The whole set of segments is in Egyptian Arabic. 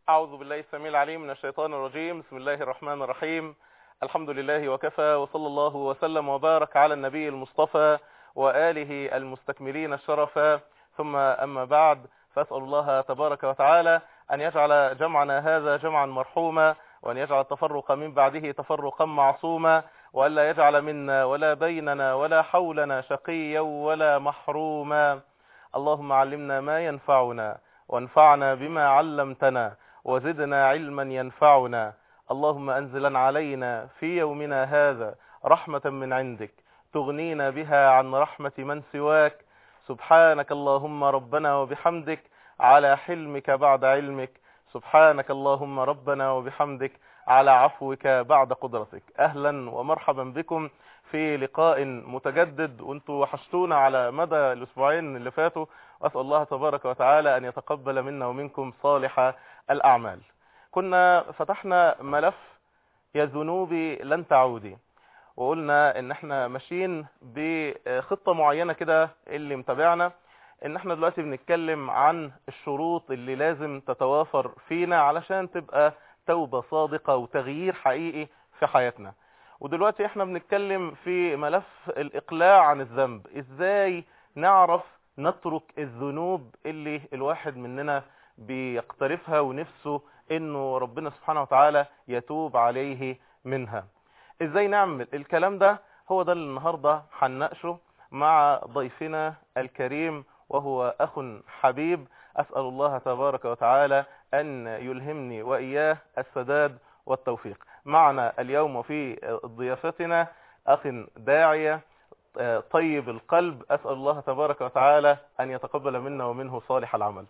أعوذ بالله السميع العليم من الشيطان الرجيم بسم الله الرحمن الرحيم الحمد لله وكفى وصلى الله وسلم وبارك على النبي المصطفى وآله المستكملين الشرفا ثم أما بعد فأسأل الله تبارك وتعالى أن يجعل جمعنا هذا جمعا مرحوما وأن يجعل التفرق من بعده تفرقا معصوما وألا يجعل منا ولا بيننا ولا حولنا شقيا ولا محروما اللهم علمنا ما ينفعنا وانفعنا بما علمتنا وزدنا علما ينفعنا اللهم أنزلا علينا في يومنا هذا رحمة من عندك تغنينا بها عن رحمة من سواك سبحانك اللهم ربنا وبحمدك على حلمك بعد علمك سبحانك اللهم ربنا وبحمدك على عفوك بعد قدرتك أهلا ومرحبا بكم في لقاء متجدد وانتوا وحشتونا على مدى الأسبوعين اللي فاتوا وأسأل الله تبارك وتعالى أن يتقبل منا ومنكم صالح الأعمال كنا فتحنا ملف يا ذنوبي لن تعودي وقلنا ان احنا ماشيين بخطة معينة كده اللي متابعنا ان احنا دلوقتي بنتكلم عن الشروط اللي لازم تتوافر فينا علشان تبقى توبة صادقة وتغيير حقيقي في حياتنا ودلوقتي احنا بنتكلم في ملف الاقلاع عن الذنب ازاي نعرف نترك الذنوب اللي الواحد مننا بيقترفها ونفسه انه ربنا سبحانه وتعالى يتوب عليه منها ازاي نعمل الكلام ده هو ده اللي النهاردة هنناقشه مع ضيفنا الكريم وهو اخ حبيب اسأل الله تبارك وتعالى ان يلهمني واياه السداد والتوفيق معنا اليوم في ضيافتنا اخ داعية طيب القلب اسأل الله تبارك وتعالى ان يتقبل منا ومنه صالح العمل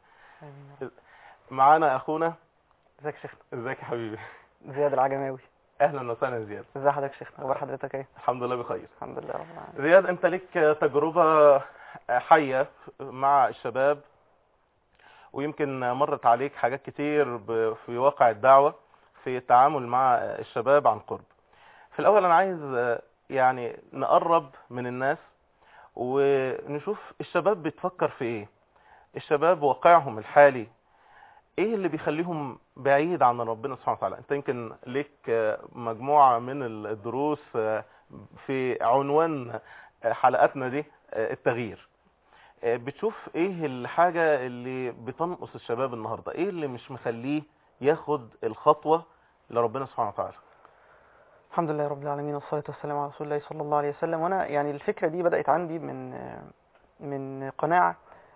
معنا اخونا ازيك يا شيخ ازيك يا حبيبي زياد العجماوي اهلا وسهلا زياد ازي حضرتك يا شيخ اخبار حضرتك ايه الحمد لله بخير الحمد لله رب العالمين زياد انت لك تجربة حية مع الشباب ويمكن مرت عليك حاجات كتير ب- في واقع الدعوة في التعامل مع الشباب عن قرب في الاول انا عايز يعني نقرب من الناس ونشوف الشباب بتفكر في ايه الشباب واقعهم الحالي ايه اللي بيخليهم بعيد عن ربنا سبحانه وتعالى انت يمكن ليك مجموعة من الدروس في عنوان حلقاتنا دي التغيير بتشوف ايه الحاجة اللي بتنقص الشباب النهاردة ايه اللي مش مخليه ياخد الخطوة لربنا سبحانه وتعالى الحمد لله رب العالمين والصلاة والسلام على رسول الله صلى الله عليه وسلم وانا يعني الفكرة دي بدأت عندي من من قناعة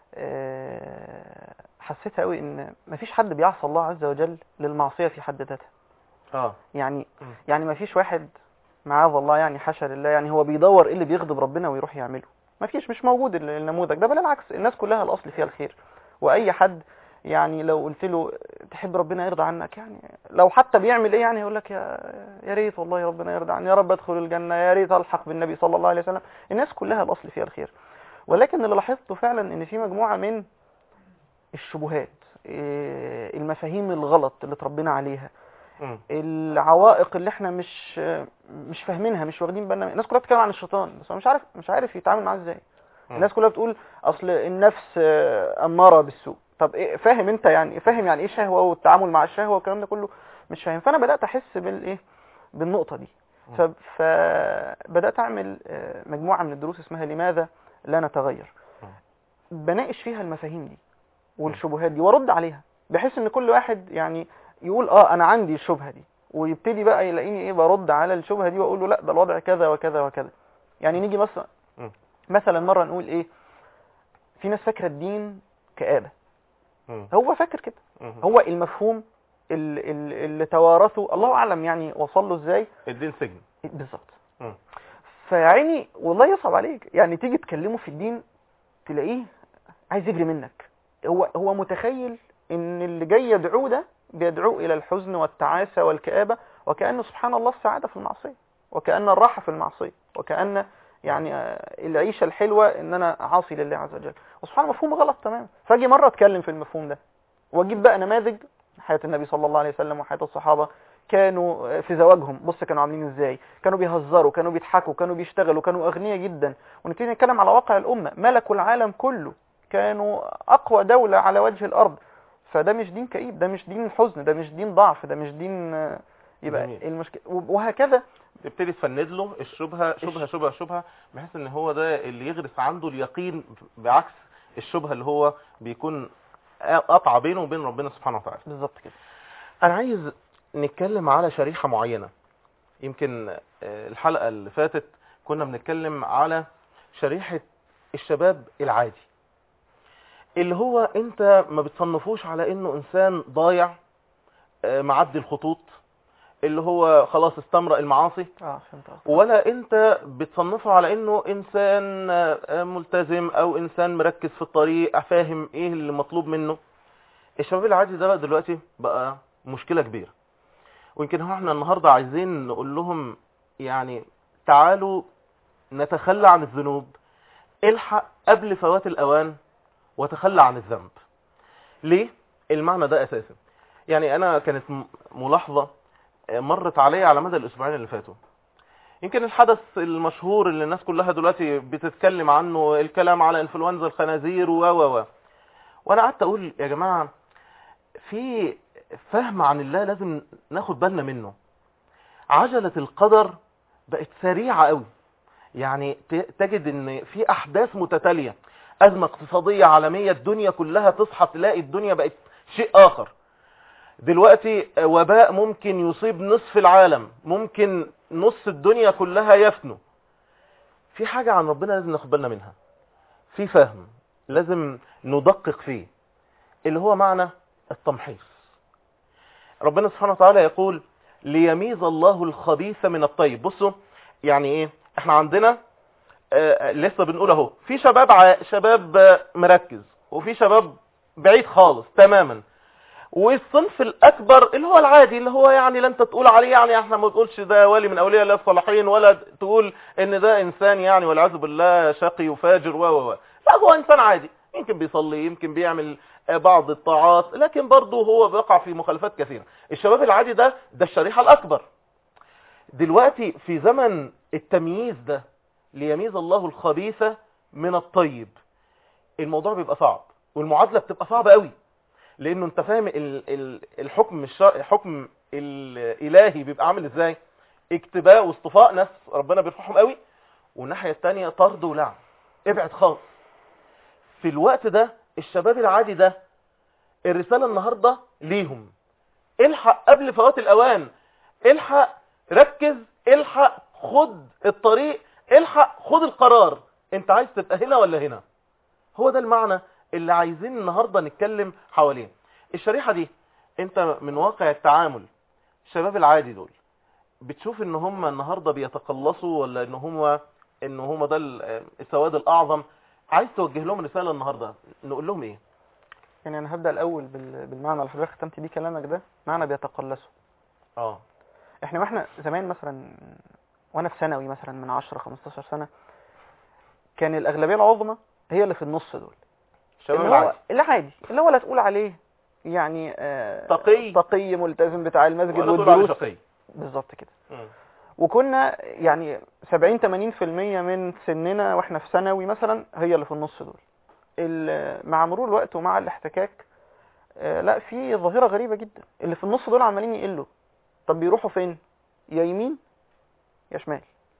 آه، حسيتها قوي ان مفيش حد بيعصى الله عز وجل للمعصية في حد ذاتها اه يعني م. يعني مفيش واحد معاذ الله يعني حاشا لله يعني هو بيدور ايه اللي بيغضب ربنا ويروح يعمله مفيش مش موجود ال- النموذج ده بل العكس الناس كلها الاصل فيها الخير واي حد يعني لو قلت له تحب ربنا يرضى عنك يعني لو حتى بيعمل ايه يعني يقول لك يا يا ريت والله ربنا يرضى عني يا رب ادخل الجنه يا ريت الحق بالنبي صلى الله عليه وسلم الناس كلها الاصل فيها الخير ولكن اللي لاحظته فعلا ان في مجموعه من الشبهات إيه، المفاهيم الغلط اللي اتربينا عليها مم. العوائق اللي احنا مش مش فاهمينها مش واخدين بالنا الناس كلها بتتكلم عن الشيطان بس هو مش عارف مش عارف يتعامل معاه ازاي مم. الناس كلها بتقول اصل النفس آه، اماره بالسوء طب إيه فاهم انت يعني فاهم يعني ايه شهوه والتعامل مع الشهوه والكلام ده كله مش فاهم فانا بدات احس بالايه بالنقطه دي ف- فبدات اعمل آه، مجموعه من الدروس اسمها لماذا لا نتغير بناقش فيها المفاهيم دي والشبهات دي وارد عليها بحيث ان كل واحد يعني يقول اه انا عندي الشبهه دي ويبتدي بقى يلاقيني ايه برد على الشبهه دي واقول له لا ده الوضع كذا وكذا وكذا يعني نيجي مثلا مم. مثلا مره نقول ايه في ناس فاكره الدين كآبه مم. هو فاكر كده مم. هو المفهوم ال- ال- اللي توارثه الله اعلم يعني وصل له ازاي الدين سجن بالظبط مم. فيا عيني والله يصعب عليك يعني تيجي تكلمه في الدين تلاقيه عايز يجري منك هو هو متخيل ان اللي جاي يدعوه ده بيدعوه الى الحزن والتعاسة والكآبة وكأنه سبحان الله السعادة في المعصية وكأن الراحة في المعصية وكأن يعني آه، العيشة الحلوة ان انا عاصي لله عز وجل وسبحان الله مفهوم غلط تماما فاجي مرة اتكلم في المفهوم ده واجيب بقى نماذج حياة النبي صلى الله عليه وسلم وحياة الصحابة كانوا في زواجهم بص كانوا عاملين ازاي كانوا بيهزروا كانوا بيضحكوا كانوا بيشتغلوا كانوا اغنياء جدا ونبتدي نتكلم على واقع الامه ملكوا العالم كله كانوا اقوى دوله على وجه الارض فده مش دين كئيب ده مش دين حزن ده مش دين ضعف ده مش دين آه، يبقى جميل. المشكله وهكذا تبتدي تفند له الشبهه شبهه شبهه شبهه بحيث ان هو ده اللي يغرس عنده اليقين بعكس الشبهه اللي هو بيكون قطع بينه وبين ربنا سبحانه وتعالى بالظبط كده انا عايز نتكلم على شريحه معينه يمكن آه، الحلقه اللي فاتت كنا بنتكلم على شريحه الشباب العادي اللي هو انت ما بتصنفوش على انه انسان ضايع آه، معدي الخطوط اللي هو خلاص استمرأ المعاصي اه فهمت قصدك. ولا انت بتصنفه على انه انسان آه، ملتزم او انسان مركز في الطريق فاهم ايه اللي مطلوب منه الشباب العادي ده بقى دلوقتي بقى مشكلة كبيرة ويمكن هو احنا النهاردة عايزين نقول لهم يعني تعالوا نتخلى عن الذنوب الحق قبل فوات الاوان وتخلى عن الذنب ليه المعنى ده اساسا يعني انا كانت م- ملاحظة مرت عليا على مدى الاسبوعين اللي فاتوا يمكن الحدث المشهور اللي الناس كلها دلوقتي بتتكلم عنه الكلام على انفلونزا الخنازير و و و وانا قعدت اقول يا جماعة في فهم عن الله لازم ناخد بالنا منه عجلة القدر بقت سريعة قوي يعني ت- تجد ان في احداث متتالية ازمة اقتصادية عالمية الدنيا كلها تصحى تلاقي الدنيا بقت شيء اخر دلوقتي وباء ممكن يصيب نصف العالم ممكن نص الدنيا كلها يفنوا في حاجة عن ربنا لازم ناخد بالنا منها في فهم لازم ندقق فيه اللي هو معنى التمحيص ربنا سبحانه وتعالى يقول ليميز الله الخبيث من الطيب بصوا يعني ايه احنا عندنا آه لسه بنقول اهو في شباب ع... شباب آه، مركز وفي شباب بعيد خالص تماما والصنف الاكبر اللي هو العادي اللي هو يعني لا انت تقول عليه يعني احنا ما تقولش ده ولي من اولياء الله الصالحين ولا تقول ان ده انسان يعني والعياذ بالله شقي وفاجر و و و لا هو انسان عادي يمكن بيصلي يمكن بيعمل آه، بعض الطاعات لكن برضه هو بيقع في مخالفات كثيرة الشباب العادي ده ده الشريحة الاكبر دلوقتي في زمن التمييز ده ليميز الله الخبيث من الطيب الموضوع بيبقى صعب والمعادلة بتبقى صعبة قوي لانه انت فاهم ال- ال- الحكم الشرعي الحكم الالهي بيبقى عامل ازاي اكتباء واصطفاء ناس ربنا بيرفعهم قوي والناحية التانية طرد ولعن ابعد خالص في الوقت ده الشباب العادي ده الرسالة النهاردة ليهم الحق قبل فوات الاوان الحق ركز الحق خد الطريق الحق خد القرار انت عايز تبقى هنا ولا هنا هو ده المعنى اللي عايزين النهاردة نتكلم حواليه الشريحة دي انت من واقع التعامل الشباب العادي دول بتشوف ان هم النهاردة بيتقلصوا ولا ان هم ان هم ده ال- السواد الاعظم عايز توجه لهم رسالة النهاردة نقول لهم ايه يعني انا هبدا الاول بال- بالمعنى اللي حضرتك ختمت بيه كلامك ده معنى بيتقلصوا اه احنا واحنا زمان مثلا وانا في ثانوي مثلا من 10 15 سنه كان الاغلبيه العظمى هي اللي في النص دول الشباب اللي هو العادي العادي اللي هو لا تقول عليه يعني آه تقي. تقي ملتزم بتاع المسجد ولا تقول عليه والدروس شقي بالظبط كده مم. وكنا يعني 70 80% من سننا واحنا في ثانوي مثلا هي اللي في النص دول ال- مع مرور الوقت ومع الاحتكاك آه، لا في ظاهرة غريبة جدا اللي في النص دول عمالين يقلوا طب بيروحوا فين يا يمين يا شمال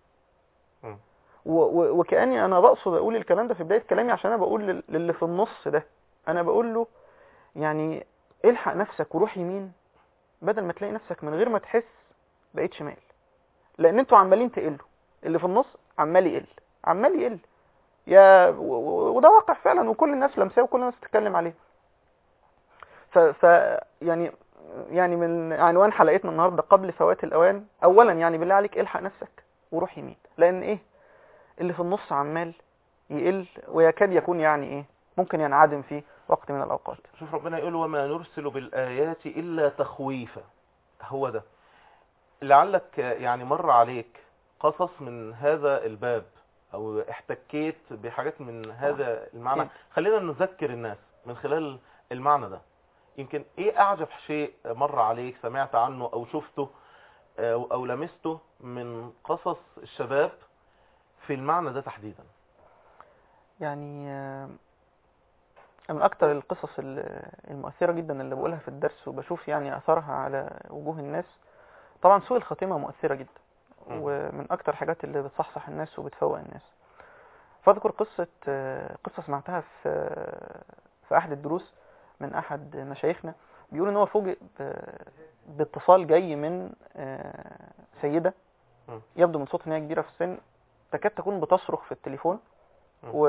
مم. و- و- وكأني انا بقصد اقول الكلام ده في بداية كلامي عشان انا بقول لل- للي في النص ده انا بقول له يعني الحق نفسك وروح يمين بدل ما تلاقي نفسك من غير ما تحس بقيت شمال لان انتوا عمالين تقلوا اللي في النص عمال يقل عمال يقل يا و- و- وده واقع فعلا وكل الناس لمساه وكل الناس بتتكلم عليه ف, ف يعني يعني من عنوان حلقتنا النهارده قبل فوات الاوان اولا يعني بالله عليك الحق نفسك وروح يمين لان ايه اللي في النص عمال يقل ويكاد يكون يعني ايه ممكن ينعدم في وقت من الاوقات شوف ربنا يقول وما نرسل بالآيات إلا تخويفا هو ده لعلك يعني مر عليك قصص من هذا الباب أو احتكيت بحاجات من هذا المعنى أكيد. خلينا نذكر الناس من خلال المعنى ده يمكن ايه أعجب شيء مر عليك سمعت عنه أو شفته أو, أو لمسته من قصص الشباب في المعنى ده تحديدا يعني آه، من اكتر القصص ال- المؤثره جدا اللي بقولها في الدرس وبشوف يعني اثرها على وجوه الناس طبعا سوء الخاتمه مؤثره جدا مم. ومن اكتر الحاجات اللي بتصحصح الناس وبتفوق الناس فاذكر قصه آه، قصه سمعتها في في احد الدروس من احد مشايخنا بيقول ان هو فوجئ ب- باتصال جاي من آه، سيده مم. يبدو من صوت ان هي كبيره في السن تكاد تكون بتصرخ في التليفون مم. و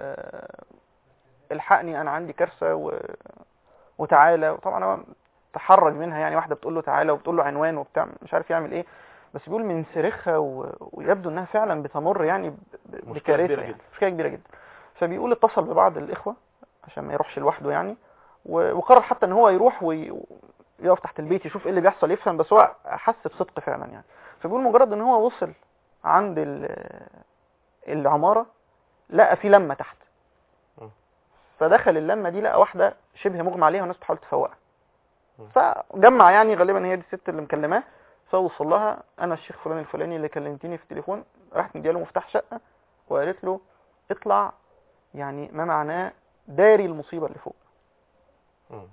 الحقني انا عندي كارثه و... وتعالى وطبعا هو تحرج منها يعني واحده بتقول له تعالى وبتقول له عنوان وبتاع مش عارف يعمل ايه بس بيقول من صريخها و... ويبدو انها فعلا بتمر يعني ب... ب- مشكلة بكارثه كبيرة يعني جدا. مشكله كبيره جدا فبيقول اتصل ببعض الاخوه عشان ما يروحش لوحده يعني و... وقرر حتى ان هو يروح وي... ويقف تحت البيت يشوف ايه اللي بيحصل يفهم بس هو حس بصدق فعلا يعني فبيقول مجرد ان هو وصل عند ال... العماره لقى في لمه تحت م. فدخل اللمه دي لقى واحده شبه مغمى عليها والناس بتحاول تفوقها م. فجمع يعني غالبا هي دي الست اللي مكلماه فوصل لها انا الشيخ فلان الفلاني اللي كلمتيني في التليفون راحت مدياله مفتاح شقه وقالت له اطلع يعني ما معناه داري المصيبه اللي فوق مم.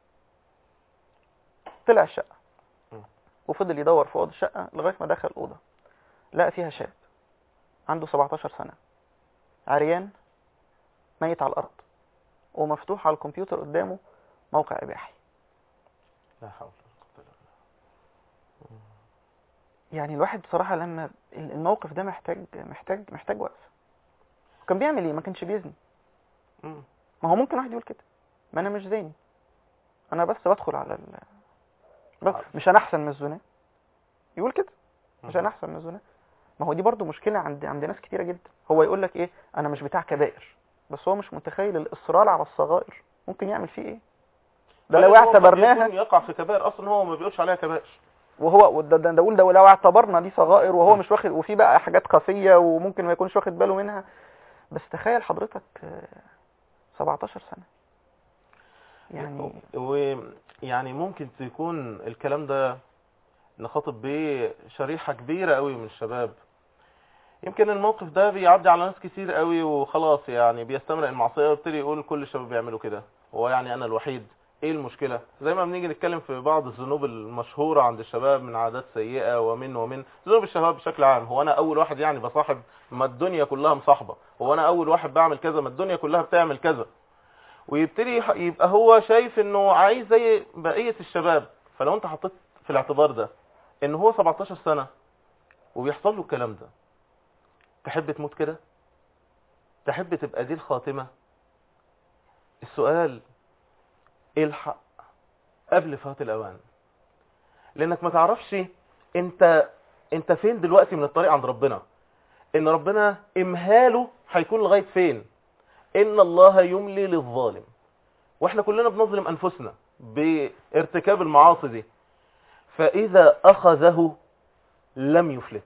طلع الشقه م. وفضل يدور في اوضه الشقه لغايه ما دخل اوضه لقى فيها شاب عنده 17 سنه عريان ميت على الارض ومفتوح على الكمبيوتر قدامه موقع اباحي لا حول ولا قوة إلا يعني الواحد بصراحه لما الموقف ده محتاج محتاج محتاج وقف كان بيعمل ايه ما كانش بيزني بالله. مم. ما هو ممكن واحد يقول كده ما انا مش زاني انا بس بدخل على ال... بس مش انا احسن من الزنا يقول كده مش انا احسن من الزنا ما هو دي برضو مشكله عند عند ناس كتيره جدا هو يقول لك ايه انا مش بتاع كبائر بس هو مش متخيل الاصرار على الصغائر ممكن يعمل فيه ايه ده بل لو هو قد اعتبرناها يكون يقع في كبائر اصلا هو ما بيقولش عليها كبائر وهو ده ده ده اقول ده لو اعتبرنا دي صغائر وهو مش واخد وفي بقى حاجات خفيه وممكن ما يكونش واخد باله منها بس تخيل حضرتك آه، 17 سنه يعني ويعني ممكن تكون الكلام ده نخاطب بيه شريحة كبيرة قوي من الشباب يمكن الموقف ده بيعدي على ناس كتير قوي وخلاص يعني بيستمر المعصية ويبتدي يقول كل الشباب بيعملوا كده هو يعني انا الوحيد ايه المشكلة زي ما بنيجي نتكلم في بعض الذنوب المشهورة عند الشباب من عادات سيئة ومن ومن ذنوب الشباب بشكل عام هو انا اول واحد يعني بصاحب ما الدنيا كلها مصاحبة هو انا اول واحد بعمل كذا ما الدنيا كلها بتعمل كذا ويبتدي يح- يبقى هو شايف انه عايز زي بقية الشباب فلو انت حطيت في الاعتبار ده ان هو 17 سنة وبيحصل له الكلام ده تحب تموت كده تحب تبقى دي الخاتمة السؤال الحق قبل فوات الاوان لانك ما تعرفش انت انت فين دلوقتي من الطريق عند ربنا ان ربنا امهاله هيكون لغاية فين ان الله يملي للظالم واحنا كلنا بنظلم انفسنا بارتكاب المعاصي دي فاذا اخذه لم يفلت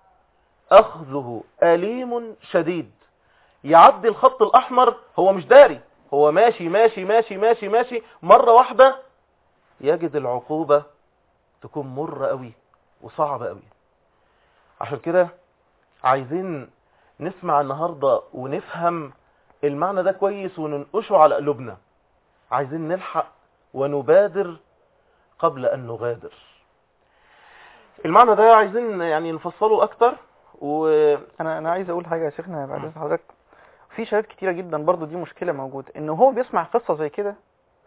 اخذه اليم شديد يعدي الخط الاحمر هو مش داري هو ماشي ماشي ماشي ماشي ماشي مرة واحدة يجد العقوبة تكون مرة قوي وصعبة قوي عشان كده عايزين نسمع النهاردة ونفهم المعنى ده كويس وننقشه على قلوبنا عايزين نلحق ونبادر قبل أن نغادر المعنى ده عايزين يعني نفصله أكتر و انا انا عايز اقول حاجه يا شيخنا بعد إذن حضرتك في شباب كتيره جدا برضو دي مشكله موجوده ان هو بيسمع قصه زي كده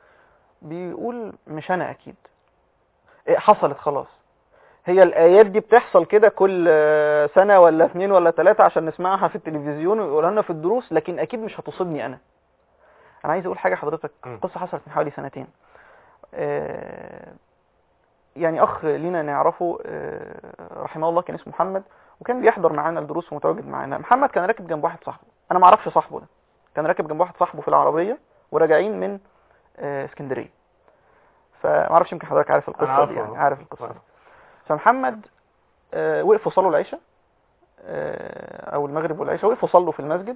بيقول مش انا اكيد إيه حصلت خلاص هي الايات دي بتحصل كده كل آه، سنه ولا اثنين ولا ثلاثه عشان نسمعها في التلفزيون ويقولها لنا في الدروس لكن اكيد مش هتصيبني انا انا عايز اقول حاجه حضرتك م. قصه حصلت من حوالي سنتين آه، يعني اخ لينا نعرفه آه، رحمه الله كان اسمه محمد وكان بيحضر معانا الدروس ومتواجد معانا محمد كان راكب جنب واحد صاحبه انا ما اعرفش صاحبه ده كان راكب جنب واحد صاحبه في العربيه وراجعين من آه، اسكندريه فما اعرفش يمكن حضرتك عارف القصه عارفه، دي يعني آه. عارف القصه آه. دي فمحمد آه، وقفوا صلوا العشاء آه، او المغرب والعشاء وقفوا صلوا في المسجد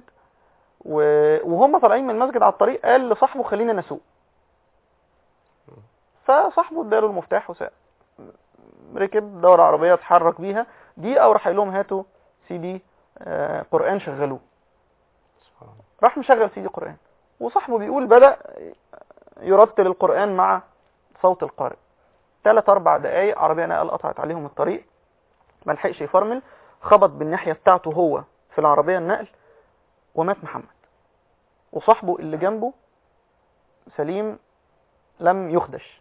و- وهم طالعين من المسجد على الطريق قال لصاحبه خلينا نسوق فصاحبه اداله المفتاح وساق ركب دور عربيه اتحرك بيها دقيقه وراح قايل لهم هاتوا سي دي آه، قران شغلوه سبحان الله. راح مشغل سي دي قران وصاحبه بيقول بدأ يرتل القرآن مع صوت القارئ ثلاث أربع دقايق عربية نقل قطعت عليهم الطريق ما لحقش يفرمل خبط بالناحية بتاعته هو في العربية النقل ومات محمد وصاحبه اللي جنبه سليم لم يخدش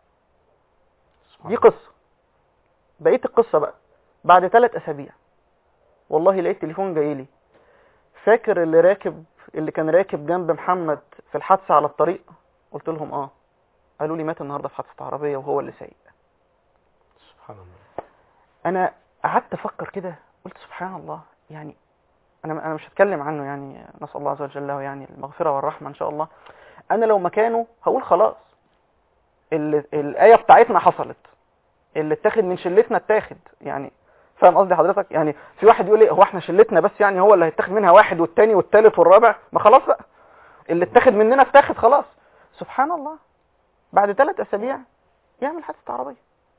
سبحان دي الله. قصة بقية القصة بقى بعد ثلاث أسابيع والله لقيت تليفون جاي لي فاكر اللي راكب اللي كان راكب جنب محمد في الحادثة على الطريق قلت لهم اه قالوا لي مات النهارده في حادثة عربية وهو اللي سايق سبحان الله انا قعدت افكر كده قلت سبحان الله يعني انا انا مش هتكلم عنه يعني نسال الله عز وجل له يعني المغفره والرحمه ان شاء الله انا لو مكانه هقول خلاص ال- الايه بتاعتنا حصلت اللي اتاخد من شلتنا اتاخد يعني فاهم قصدي حضرتك يعني في واحد يقول لي هو احنا شلتنا بس يعني هو اللي هيتاخد منها واحد والتاني والتالت والرابع ما خلاص بقى اللي اتاخد مننا اتاخد خلاص سبحان الله بعد ثلاث اسابيع يعمل حادثه عربيه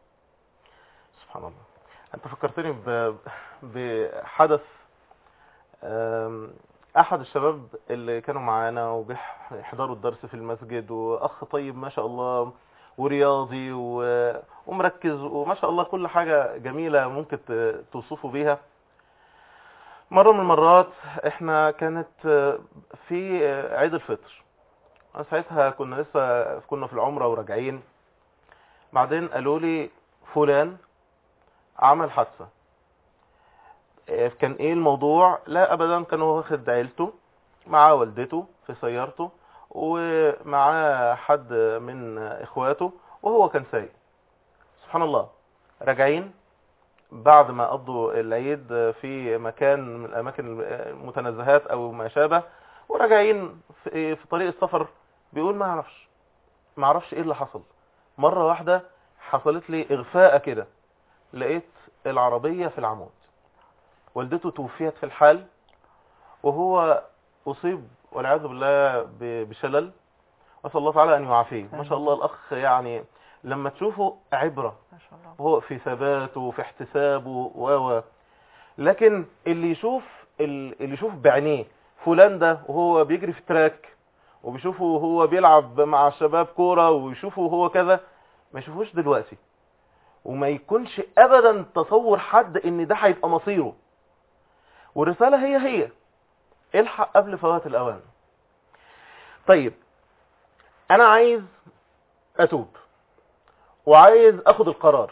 سبحان الله انت فكرتني ب... بحدث أم، احد الشباب اللي كانوا معانا وبيحضروا الدرس في المسجد واخ طيب ما شاء الله ورياضي و... ومركز وما شاء الله كل حاجة جميلة ممكن ت- توصفه بيها مرة من المرات احنا كانت في عيد الفطر ساعتها كنا لسه كنا في العمرة وراجعين بعدين قالوا لي فلان عمل حادثة إيه كان ايه الموضوع لا ابدا كان هو واخد عيلته مع والدته في سيارته ومعاه حد من اخواته وهو كان سايق سبحان الله راجعين بعد ما قضوا العيد في مكان من الاماكن المتنزهات او ما شابه وراجعين في في طريق السفر بيقول ما اعرفش ما اعرفش ايه اللي حصل مره واحده حصلت لي اغفاء كده لقيت العربيه في العمود والدته توفيت في الحال وهو اصيب والعياذ بالله ب- بشلل نسال الله تعالى ان يعافيه ما شاء الله الاخ يعني لما تشوفه عبره ما شاء الله وهو في ثباته وفي احتسابه و و لكن اللي يشوف اللي يشوف بعينيه فلان ده وهو بيجري في تراك وبيشوفه وهو بيلعب مع الشباب كوره ويشوفه وهو كذا ما يشوفوش دلوقتي وما يكونش ابدا تصور حد ان ده هيبقى مصيره والرساله هي هي الحق قبل فوات الاوان طيب انا عايز اتوب وعايز اخد القرار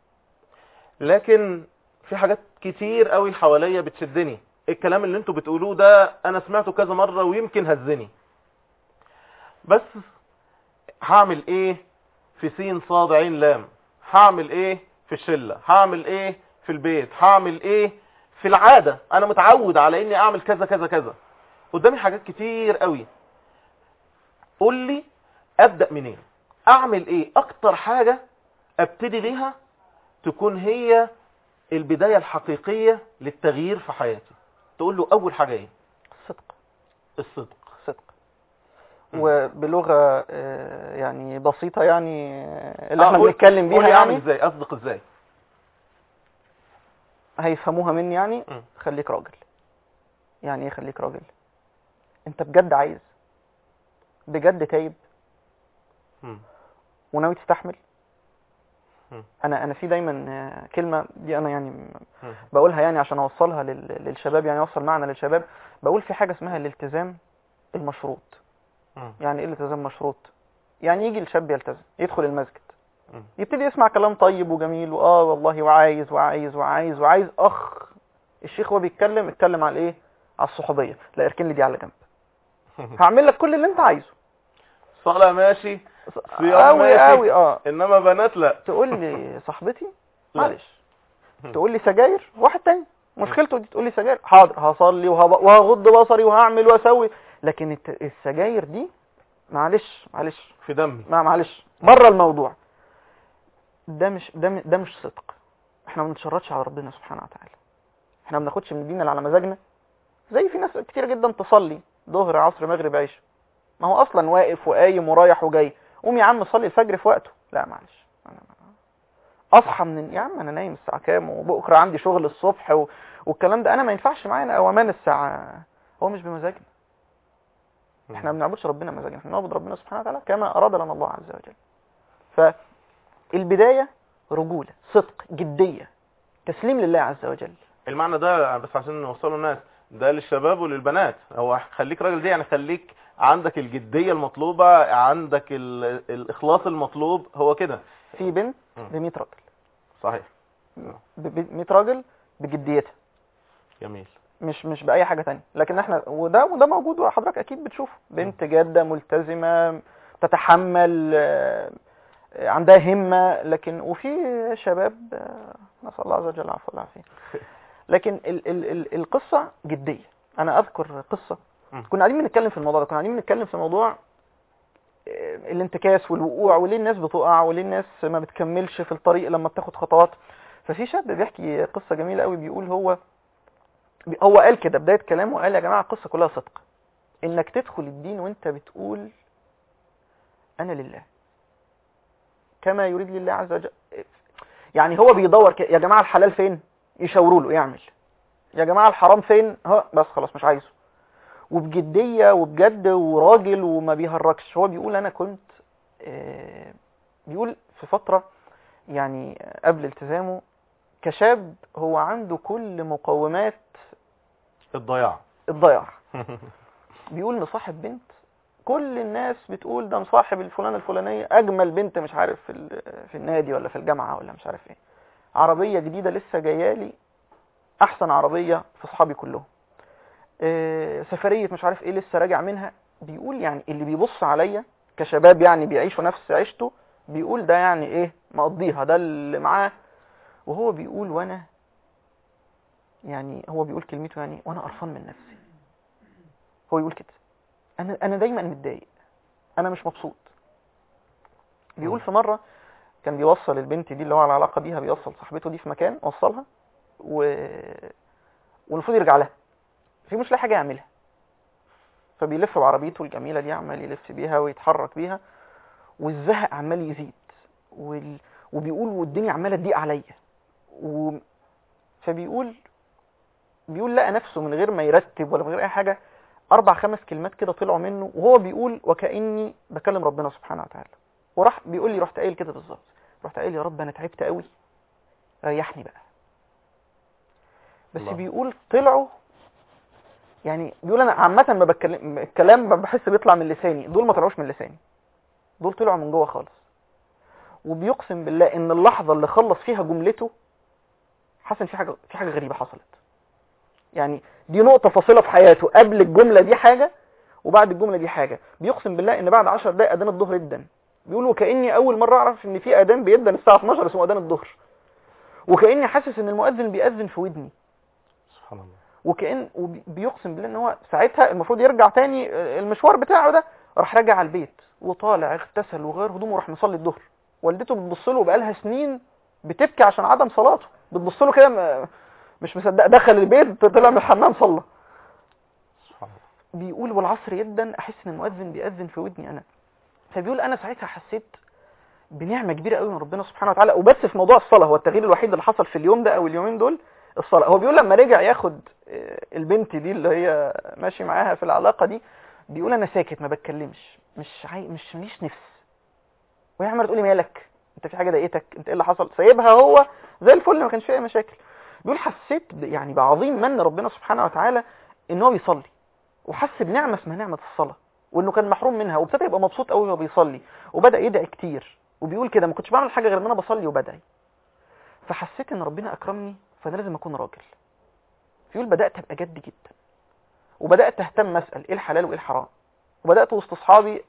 لكن في حاجات كتير قوي حواليا بتشدني الكلام اللي انتوا بتقولوه ده انا سمعته كذا مرة ويمكن هزني بس هعمل ايه في سين صاد عين لام هعمل ايه في الشلة هعمل ايه في البيت هعمل ايه في العادة انا متعود على اني اعمل كذا كذا كذا قدامي حاجات كتير قوي قول لي ابدأ منين اعمل ايه اكتر حاجة ابتدي ليها تكون هي البداية الحقيقية للتغيير في حياتي تقول له اول حاجة ايه الصدق الصدق صدق مم. وبلغة آه، يعني بسيطة يعني آه، اللي آه، احنا قول- بنتكلم قول بيها لي اعمل يعني ازاي اصدق ازاي هيفهموها مني يعني مم. خليك راجل يعني ايه خليك راجل انت بجد عايز بجد تايب مم. وناوي تستحمل مم. انا انا في دايما آه، كلمة دي انا يعني مم. بقولها يعني عشان اوصلها لل- للشباب يعني اوصل معنى للشباب بقول في حاجة اسمها الالتزام المشروط مم. يعني ايه الالتزام مشروط يعني يجي الشاب يلتزم يدخل المسجد مم. يبتدي يسمع كلام طيب وجميل واه والله وعايز وعايز وعايز وعايز اخ الشيخ وهو بيتكلم اتكلم على ايه على الصحوبيه لا اركن لي دي على جنب هعمل لك كل اللي انت عايزه صلاة ماشي صيام قوي ماشي. قوي اه انما بنات لا تقول لي صاحبتي لا. معلش تقول لي سجاير واحد تاني مشكلته دي تقول لي سجاير حاضر هصلي وهب- وهغض بصري وهعمل واسوي لكن الت- السجاير دي معلش معلش في دمي ما معلش بره الموضوع ده مش ده م- ده مش صدق احنا ما بنتشرطش على ربنا سبحانه وتعالى احنا ما بناخدش من الدين اللي على مزاجنا زي في ناس كتير جدا تصلي ظهر عصر مغرب عشاء ما هو اصلا واقف وقايم ورايح وجاي قوم يا عم صلي الفجر في وقته لا معلش أنا ما- اصحى من يا عم انا نايم الساعه كام وبكره عندي شغل الصبح و... والكلام ده انا ما ينفعش معايا اومان الساعه هو مش بمزاجنا احنا ما بنعبدش ربنا مزاجا احنا بنعبد ربنا سبحانه وتعالى كما اراد لنا الله عز وجل فالبدايه رجوله صدق جديه تسليم لله عز وجل المعنى ده بس عشان نوصله الناس ده للشباب وللبنات هو خليك راجل دي يعني خليك عندك الجدية المطلوبة عندك ال... الإخلاص المطلوب هو كده في بنت مم. ب 100 راجل صحيح ب 100 راجل بجديتها جميل مش مش باي حاجه تانية لكن احنا وده وده موجود وحضرتك اكيد بتشوفه بنت جاده ملتزمه تتحمل آه، آه، عندها همه لكن وفي شباب آه، نسال الله عز وجل العفو والعافيه لكن ال ال ال القصه جديه انا اذكر قصه مم. كنا قاعدين بنتكلم في الموضوع ده كنا قاعدين بنتكلم في موضوع آه، الانتكاس والوقوع وليه الناس بتقع وليه الناس ما بتكملش في الطريق لما بتاخد خطوات ففي شاب بيحكي قصه جميله قوي بيقول هو هو قال كده بدايه كلامه قال يا جماعه القصه كلها صدق انك تدخل الدين وانت بتقول انا لله كما يريد لله عز وجل يعني هو بيدور ك... يا جماعه الحلال فين يشاوروا له يعمل يا جماعه الحرام فين ها بس خلاص مش عايزه وبجديه وبجد وراجل وما بيهرجش هو بيقول انا كنت آه، بيقول في فتره يعني قبل التزامه كشاب هو عنده كل مقومات الضياع الضياع بيقول مصاحب بنت كل الناس بتقول ده مصاحب الفلانة الفلانية أجمل بنت مش عارف في, ال- في النادي ولا في الجامعة ولا مش عارف ايه عربية جديدة لسه جايالي أحسن عربية في أصحابي كلهم آه، سفرية مش عارف ايه لسه راجع منها بيقول يعني اللي بيبص عليا كشباب يعني بيعيشوا نفس عيشته بيقول ده يعني ايه مقضيها ده اللي معاه وهو بيقول وانا يعني هو بيقول كلمته يعني وانا قرفان من نفسي هو يقول كده انا انا دايما متضايق انا مش مبسوط بيقول مم. في مره كان بيوصل البنت دي اللي هو على علاقه بيها بيوصل صاحبته دي في مكان وصلها و والمفروض يرجع لها في مش لاقي حاجه يعملها فبيلف بعربيته الجميله دي عمال يلف بيها ويتحرك بيها والزهق عمال يزيد وال... وبيقول والدنيا عماله تضيق عليا و... فبيقول بيقول لقى نفسه من غير ما يرتب ولا من غير اي حاجه اربع خمس كلمات كده طلعوا منه وهو بيقول وكاني بكلم ربنا سبحانه وتعالى وراح بيقول لي رحت قايل كده بالظبط رحت قايل يا رب انا تعبت قوي ريحني بقى بس الله. بيقول طلعوا يعني بيقول انا عامه ما بتكلم الكلام ما بحس بيطلع من لساني دول ما طلعوش من لساني دول طلعوا من جوه خالص وبيقسم بالله ان اللحظه اللي خلص فيها جملته حاسس ان في حاجه في حاجه غريبه حصلت يعني دي نقطه فاصله في حياته قبل الجمله دي حاجه وبعد الجمله دي حاجه بيقسم بالله ان بعد 10 دقائق اذان الظهر ادن بيقول وكاني اول مره اعرف ان في اذان بيدن الساعه 12 اسمه اذان الظهر وكاني حاسس ان المؤذن بيأذن في ودني سبحان الله وكأن وبيقسم بالله ان هو ساعتها المفروض يرجع تاني المشوار بتاعه ده راح راجع على البيت وطالع اغتسل وغير هدومه وراح مصلي الظهر والدته بتبص له بقالها سنين بتبكي عشان عدم صلاته بتبص له كده م- مش مصدق دخل البيت طلع من الحمام صلى سبحان الله بيقول والعصر يدا احس ان المؤذن بيأذن في ودني انا فبيقول انا ساعتها حسيت بنعمه كبيره قوي من ربنا سبحانه وتعالى وبس في موضوع الصلاه هو التغيير الوحيد اللي حصل في اليوم ده او اليومين دول الصلاه هو بيقول لما رجع ياخد آه، البنت دي اللي هي ماشي معاها في العلاقه دي بيقول انا ساكت ما بتكلمش مش عاي... مش ماليش نفس وهي عماله تقول لي مالك انت في حاجه ضايقتك انت ايه اللي حصل سايبها هو زي الفل ما كانش فيها مشاكل بيقول حسيت ب... يعني بعظيم من ربنا سبحانه وتعالى ان هو بيصلي وحس بنعمه اسمها نعمه الصلاه وانه كان محروم منها وابتدى يبقى مبسوط قوي وهو بيصلي وبدا يدعي كتير وبيقول كده ما كنتش بعمل حاجه غير ان انا بصلي وبدعي فحسيت ان ربنا اكرمني فانا لازم اكون راجل بيقول بدات ابقى جد جدا وبدات اهتم اسال ايه الحلال وايه الحرام وبدات وسط اصحابي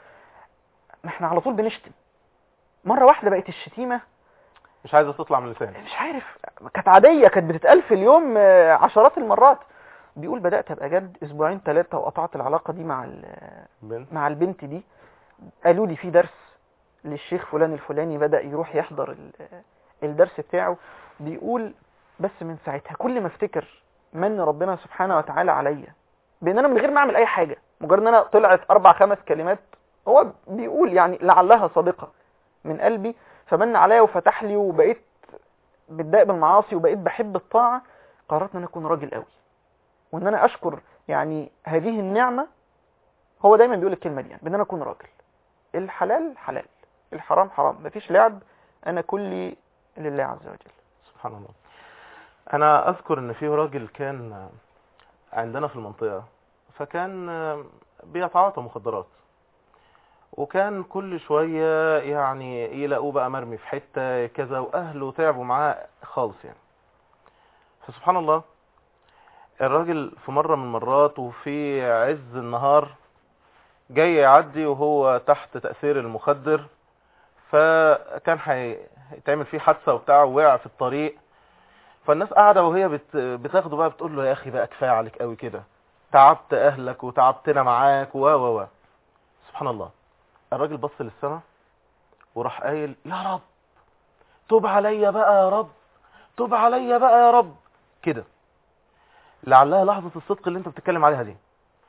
ما احنا على طول بنشتم مره واحده بقت الشتيمه مش عايزه تطلع من لساني مش عارف كانت عاديه كانت بتتقال في اليوم آه، عشرات المرات بيقول بدات ابقى جد اسبوعين ثلاثه وقطعت العلاقه دي مع ال- بنت مع البنت دي قالوا لي في درس للشيخ فلان الفلاني بدأ يروح يحضر ال- الدرس بتاعه بيقول بس من ساعتها كل ما افتكر من ربنا سبحانه وتعالى عليا بان انا من غير ما اعمل اي حاجه مجرد ان انا طلعت اربع خمس كلمات هو بيقول يعني لعلها صادقه من قلبي فمن عليا وفتح لي وبقيت بتضايق بالمعاصي وبقيت بحب الطاعه قررت ان انا اكون راجل قوي وان انا اشكر يعني هذه النعمه هو دايما بيقول الكلمه دي يعني بان انا اكون راجل الحلال حلال الحرام حرام مفيش لعب انا كلي لله عز وجل سبحان الله انا اذكر ان في راجل كان عندنا في المنطقة فكان بيتعاطى مخدرات وكان كل شوية يعني يلاقوه بقى مرمي في حتة كذا واهله تعبوا معاه خالص يعني فسبحان الله الراجل في مرة من المرات وفي عز النهار جاي يعدي وهو تحت تأثير المخدر فكان هيتعمل فيه حادثة وبتاع ووقع في الطريق فالناس قاعدة وهي بت... بتاخده بقى بتقول له يا اخي بقى كفاية عليك قوي كده تعبت اهلك وتعبتنا معاك و و و سبحان الله الراجل بص للسماء وراح قايل يا رب توب عليا بقى يا رب توب عليا بقى يا رب كده لعلها لحظة الصدق اللي انت بتتكلم عليها دي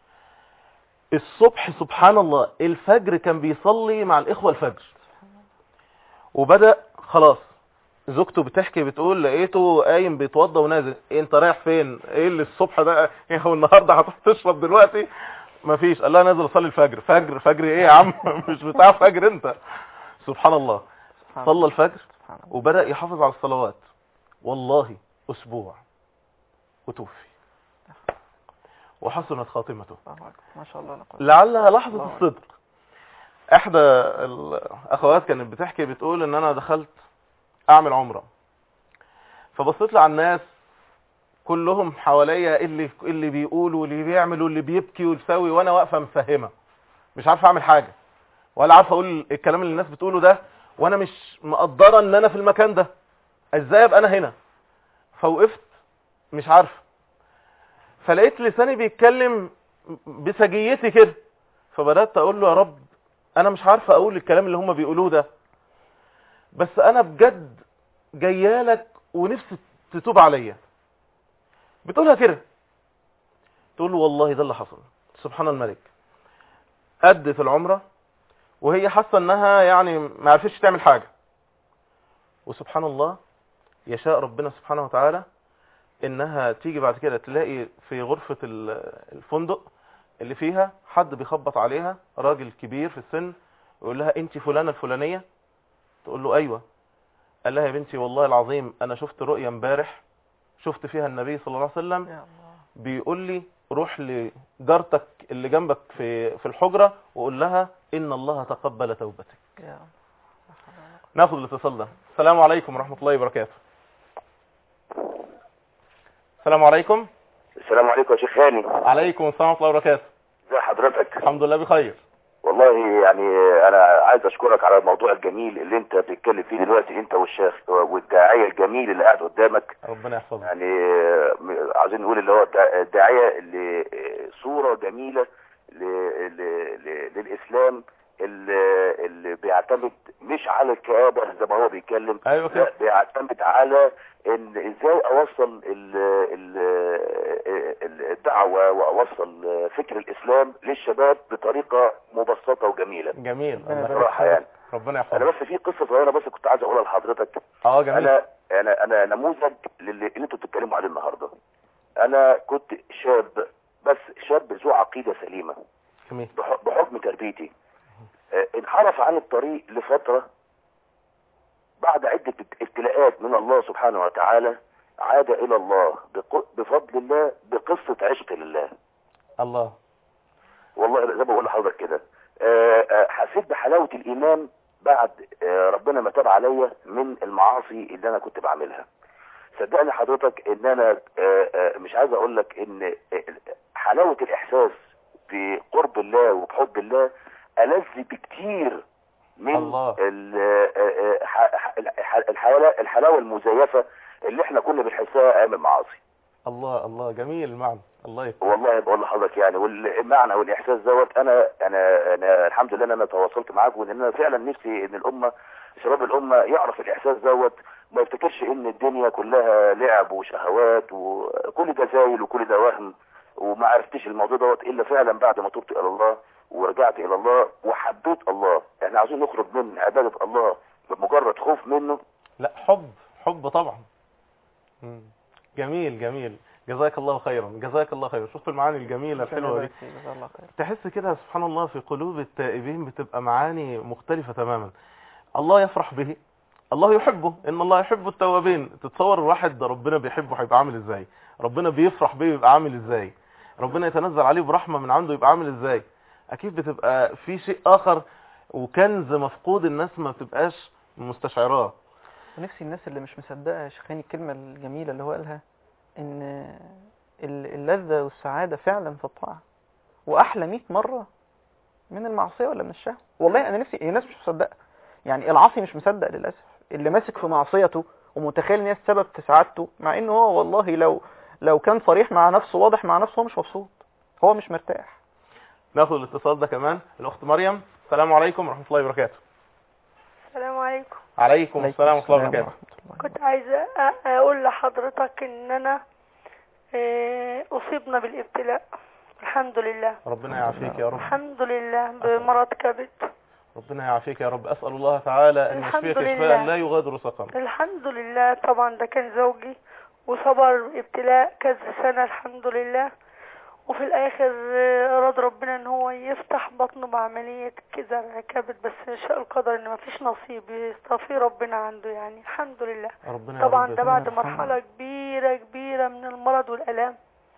الصبح سبحان الله الفجر كان بيصلي مع الاخوة الفجر وبدأ خلاص زوجته بتحكي بتقول لقيته قايم بيتوضى ونازل إيه انت رايح فين ايه اللي الصبح ده ايه هو النهارده هتروح تشرب دلوقتي مفيش قال لها نازل اصلي الفجر فجر فجر ايه يا عم مش بتاع فجر انت سبحان الله سبحان صلى الفجر سبحان الله وبدأ يحافظ على الصلوات والله اسبوع وتوفي وحسنت خاتمته الله أكبر. ما شاء الله لا قوة لعلها لحظة الله الصدق احدى الاخوات كانت بتحكي بتقول ان انا دخلت اعمل عمرة فبصيت لي على الناس كلهم حواليا اللي اللي بيقول واللي بيعمل واللي بيبكي ويسوي وانا واقفه مفهمه مش عارف اعمل حاجه ولا عارف اقول الكلام اللي الناس بتقوله ده وانا مش مقدره ان انا في المكان ده ازاي ابقى انا هنا فوقفت مش عارف فلقيت لساني بيتكلم بسجيتي كده فبدات اقول له يا رب انا مش عارفه اقول الكلام اللي هم بيقولوه ده بس انا بجد جايالك ونفسي تتوب عليا بتقولها كده تقول له والله ده اللي حصل سبحان الملك أدت العمرة وهي حاسة انها يعني ما عرفتش تعمل حاجة وسبحان الله يشاء ربنا سبحانه وتعالى انها تيجي بعد كده تلاقي في غرفة ال- الفندق اللي فيها حد بيخبط عليها راجل كبير في السن ويقول لها انت فلانة الفلانية تقول له ايوه قال لها يا بنتي والله العظيم انا شفت رؤيا امبارح شفت فيها النبي صلى الله عليه وسلم يا الله بيقول لي روح لجارتك اللي جنبك في في الحجرة وقول لها ان الله تقبل توبتك يا الله ناخد الاتصال ده السلام عليكم ورحمة الله وبركاته السلام عليكم السلام عليكم يا شيخ هاني عليكم السلام ورحمة الله وبركاته ازي حضرتك الحمد لله بخير والله يعني انا عايز اشكرك على الموضوع الجميل اللي انت بتتكلم فيه دلوقتي انت والشيخ والداعيه الجميل اللي قاعد قدامك ربنا يحفظك يعني م- عايزين نقول اللي هو الدع- الداعيه اللي صوره جميله ل- ل- ل- للاسلام اللي, اللي بيعتمد مش على الكآبة زي ما هو بيتكلم ايوه لا كده بيعتمد على ان ازاي اوصل ال ال ال- الدعوة واوصل فكر الاسلام للشباب بطريقة مبسطة وجميلة جميل ربنا الله يبارك يحفظك. بصراحة يعني ربنا انا يحفظك بس في قصة صغيرة بس كنت عايز اقولها لحضرتك اه جميل انا انا انا نموذج للي اللي انتوا بتتكلموا عليه النهارده انا كنت شاب بس شاب ذو عقيدة سليمة جميل بح- بحكم تربيتي آه، انحرف عن الطريق لفترة بعد عدة ابتلاءات من الله سبحانه وتعالى عاد الى الله بق- بفضل الله بقصة عشق لله الله والله زي ما بقول لحضرتك كده آه، آه، حسيت بحلاوة الايمان بعد آه، ربنا ما تاب عليا من المعاصي اللي انا كنت بعملها صدقني حضرتك ان انا آه، آه، مش عايز اقول لك ان آه، حلاوة الاحساس بقرب الله وبحب الله ألذ بكتير من الله. ال- آه، آه، ح- ح- الح- الحلا- الحلاوة المزيفة اللي احنا كنا بنحسها ايام المعاصي الله الله جميل المعنى الله يكرمك والله بقول لحضرتك يعني والمعنى والاحساس دوت انا انا انا الحمد لله ان انا تواصلت معاك وان انا فعلا نفسي ان الامه شباب الامه يعرف الاحساس دوت ما يفتكرش ان الدنيا كلها لعب وشهوات وكل ده زايل وكل ده وهم وما عرفتش الموضوع دوت الا فعلا بعد ما تبت الى الله ورجعت الى الله وحبيت الله احنا عاوزين نخرج من عباده الله بمجرد خوف منه لا حب حب طبعا مم. جميل جميل جزاك الله خيرا جزاك الله خيرا شفت المعاني الجميله الحلوه دي جزاه الله خير تحس كده سبحان الله في قلوب التائبين بتبقى معاني مختلفة تماما الله يفرح به الله يحبه ان الله يحب التوابين تتصور الواحد ده ربنا بيحبه هيبقى عامل ازاي ربنا بيفرح بيه يبقى عامل ازاي ربنا يتنزل عليه برحمة من عنده يبقى عامل ازاي اكيد بتبقى في شيء اخر وكنز مفقود الناس ما بتبقاش مستشعراه ونفسي الناس اللي مش مصدقه يا شيخاني الكلمه الجميله اللي هو قالها ان ال- اللذه والسعاده فعلا في الطاعه واحلى 100 مره من المعصيه ولا من الشهوه والله انا نفسي هي الناس مش مصدقه يعني العاصي مش مصدق للاسف اللي ماسك في معصيته ومتخيل ان هي السبب في سعادته مع انه هو والله لو لو كان صريح مع نفسه واضح مع نفسه هو مش مبسوط هو مش مرتاح ناخد الاتصال ده كمان الاخت مريم السلام عليكم ورحمة الله وبركاته السلام عليكم عليكم السلام ورحمة الله وبركاته كنت عايزة أ- أقول لحضرتك إن أنا آه، أصيبنا بالابتلاء الحمد لله ربنا يعافيك يا رب الحمد لله بمرض كبد ربنا يعافيك يا رب أسأل الله تعالى أن الحمد يشفيك لله. شفاء لا يغادر سقما الحمد لله طبعا ده كان زوجي وصبر ابتلاء كذا سنة الحمد لله وفي الآخر آه، أراد ربنا إن هو يفتح بطنه بعملية كده كبد بس شاء القدر إن مفيش نصيب يستغفر ربنا عنده يعني الحمد لله ربنا يا طبعا رب ده بعد يرحمه. مرحلة كبيرة كبيرة من المرض والآلام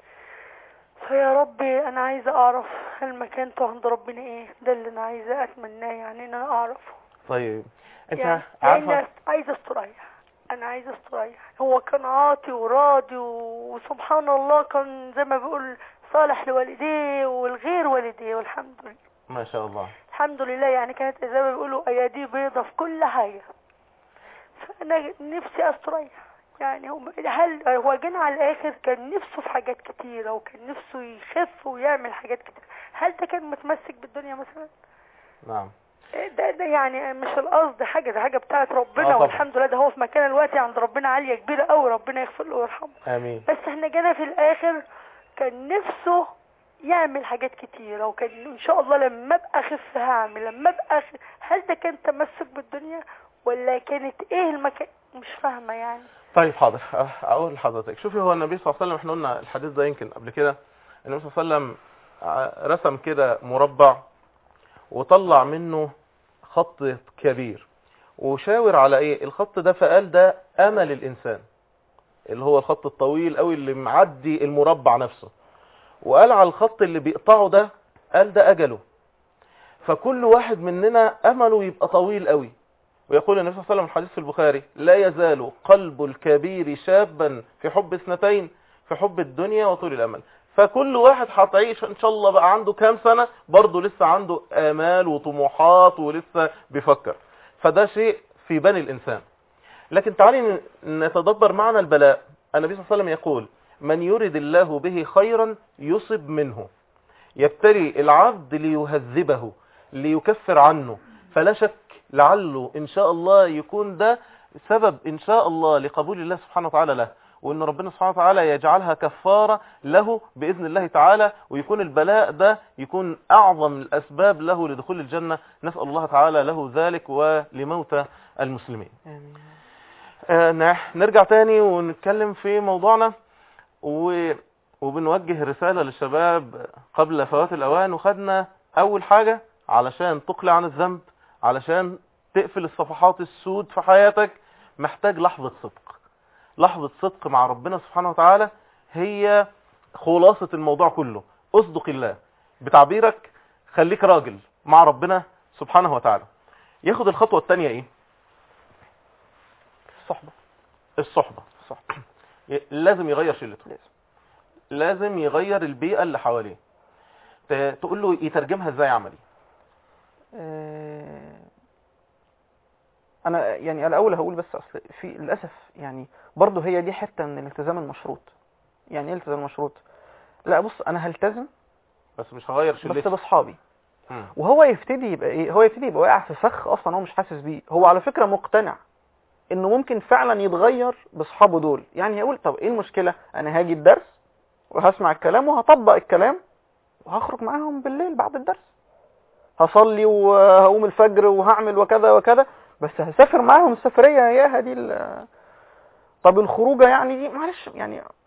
فيا ربي أنا عايزة أعرف هل مكانته عند ربنا إيه ده اللي أنا عايزة أتمناه يعني إن أنا أعرفه طيب انت يعني عارفة لأن عايزة استريح أنا عايزة استريح هو كان عاطي وراضي وسبحان الله كان زي ما بيقول صالح لوالديه والغير والديه والحمد لله ما شاء الله الحمد لله يعني كانت زي ما بيقولوا اياديه بيضة في كل حاجة فانا نفسي استريح يعني هو هل هو جانا على الاخر كان نفسه في حاجات كتيرة وكان نفسه يخف ويعمل حاجات كتيرة هل ده كان متمسك بالدنيا مثلا نعم ده ده يعني مش القصد حاجة ده حاجة بتاعت ربنا طبعا. والحمد لله ده هو في مكان الوقت عند ربنا عالية كبيرة قوي ربنا يغفر له ويرحمه امين بس احنا جانا في الاخر كان نفسه يعمل حاجات كتيرة وكان ان شاء الله لما ابقى اخف هعمل لما ابقى أخف هل ده كان تمسك بالدنيا ولا كانت ايه المكان مش فاهمة يعني طيب حاضر أه، اقول لحضرتك شوفي هو النبي صلى الله عليه وسلم احنا قلنا الحديث ده يمكن قبل كده النبي صلى الله عليه وسلم ع- رسم كده مربع وطلع منه خط كبير وشاور على ايه الخط ده فقال ده امل الانسان اللي هو الخط الطويل قوي اللي معدي المربع نفسه وقال على الخط اللي بيقطعه ده قال ده اجله فكل واحد مننا امله يبقى طويل قوي ويقول النبي صلى الله عليه وسلم في الحديث في البخاري لا يزال قلب الكبير شابا في حب اثنتين في حب الدنيا وطول الامل فكل واحد هتعيش ان شاء الله بقى عنده كام سنة برضه لسه عنده امال وطموحات ولسه بيفكر فده شيء في بني الانسان لكن تعالي ن- نتدبر معنى البلاء النبي صلى الله عليه وسلم يقول من يرد الله به خيرا يصب منه يبتلي العبد ليهذبه ليكفر عنه فلا شك لعله ان شاء الله يكون ده سبب ان شاء الله لقبول الله سبحانه وتعالى له وان ربنا سبحانه وتعالى يجعلها كفارة له باذن الله تعالى ويكون البلاء ده يكون اعظم الاسباب له لدخول الجنة نسأل الله تعالى له ذلك ولموتى المسلمين آمين. آه، نح- نرجع تاني ونتكلم في موضوعنا و... وبنوجه رسالة للشباب قبل فوات الأوان وخدنا أول حاجة علشان تقلع عن الذنب علشان تقفل الصفحات السود في حياتك محتاج لحظة صدق لحظة صدق مع ربنا سبحانه وتعالى هي خلاصة الموضوع كله اصدق الله بتعبيرك خليك راجل مع ربنا سبحانه وتعالى ياخد الخطوة التانية ايه الصحبة الصحبة الصحبة ي- لازم يغير شلته لازم لازم يغير البيئة اللي حواليه ت- تقول له يترجمها ازاي عملي آه، انا يعني الاول هقول بس اصل في للاسف يعني برضه هي دي حته من الالتزام المشروط يعني ايه الالتزام المشروط لا بص انا هلتزم بس مش هغير بس شلتي باصحابي مم. وهو يبتدي يبقى ايه هو يبتدي يبقى واقع في فخ اصلا هو مش حاسس بيه هو على فكره مقتنع انه ممكن فعلا يتغير باصحابه دول يعني هيقول طب ايه المشكله انا هاجي الدرس وهسمع الكلام وهطبق الكلام وهخرج معاهم بالليل بعد الدرس هصلي وهقوم الفجر وهعمل وكذا وكذا بس هسافر معاهم السفريه اياها دي ال- طب الخروجه يعني دي معلش يعني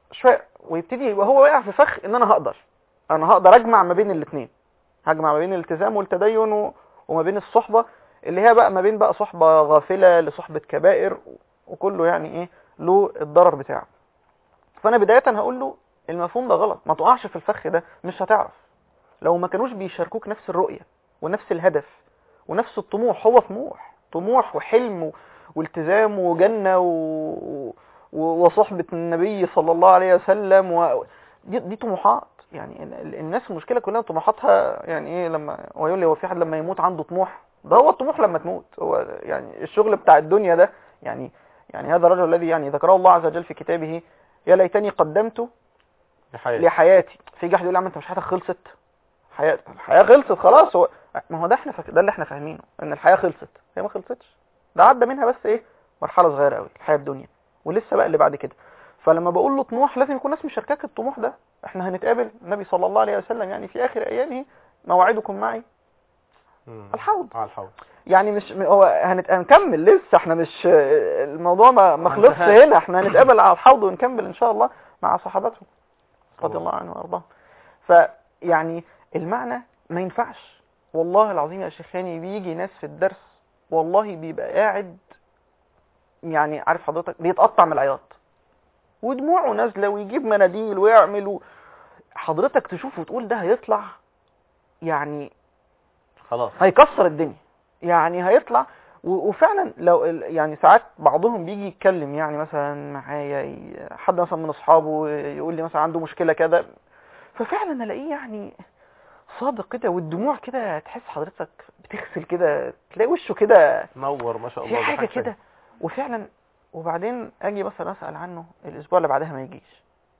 شويه ويبتدي يبقى هو واقع في فخ ان انا هقدر انا هقدر اجمع ما بين الاثنين هجمع ما بين الالتزام والتدين و... وما بين الصحبه اللي هي بقى ما بين بقى صحبه غافله لصحبه كبائر وكله يعني ايه له الضرر بتاعه فانا بدايه هقول له المفهوم ده غلط ما تقعش في الفخ ده مش هتعرف لو ما كانوش بيشاركوك نفس الرؤيه ونفس الهدف ونفس الطموح هو طموح طموح وحلم و... والتزام وجنه و... و... وصحبه النبي صلى الله عليه وسلم و... دي, دي طموحات يعني ال- الناس المشكله كلها طموحاتها يعني ايه لما هو يقول لي هو في حد لما يموت عنده طموح ده هو الطموح لما تموت هو يعني الشغل بتاع الدنيا ده يعني يعني هذا الرجل الذي يعني ذكره الله عز وجل في كتابه يا ليتني قدمت لحياتي لحياتي في واحد يقول لي يا عم انت مش حياتك خلصت حياة الحياة خلصت خلاص هو ما هو ده احنا فك... ده اللي احنا فاهمينه ان الحياة خلصت هي ما خلصتش ده عدى منها بس ايه مرحلة صغيرة قوي الحياة الدنيا ولسه بقى اللي بعد كده فلما بقول له طموح لازم يكون ناس مشاركاك الطموح ده احنا هنتقابل النبي صلى الله عليه وسلم يعني في اخر ايامه موعدكم معي مم. الحوض على الحوض يعني مش م- هو هنت... هنكمل لسه احنا مش الموضوع ما ما ما خلصش انتهاش. هنا احنا هنتقابل على الحوض ونكمل ان شاء الله مع صحابته رضي الله عنه وارضاه فيعني المعنى ما ينفعش والله العظيم يا شيخاني بيجي ناس في الدرس والله بيبقى قاعد يعني عارف حضرتك بيتقطع من العياط ودموعه نازله ويجيب مناديل ويعمل و... حضرتك تشوفه وتقول ده هيطلع يعني خلاص هيكسر الدنيا يعني هيطلع و- وفعلا لو ال- يعني ساعات بعضهم بيجي يتكلم يعني مثلا معايا ي- حد مثلا من اصحابه يقول لي مثلا عنده مشكله كده ففعلا الاقيه يعني صادق كده والدموع كده تحس حضرتك بتغسل كده تلاقي وشه كده نور ما شاء الله في ده حاجه حلوة. كده وفعلا وبعدين اجي مثلا اسال عنه الاسبوع اللي بعدها ما يجيش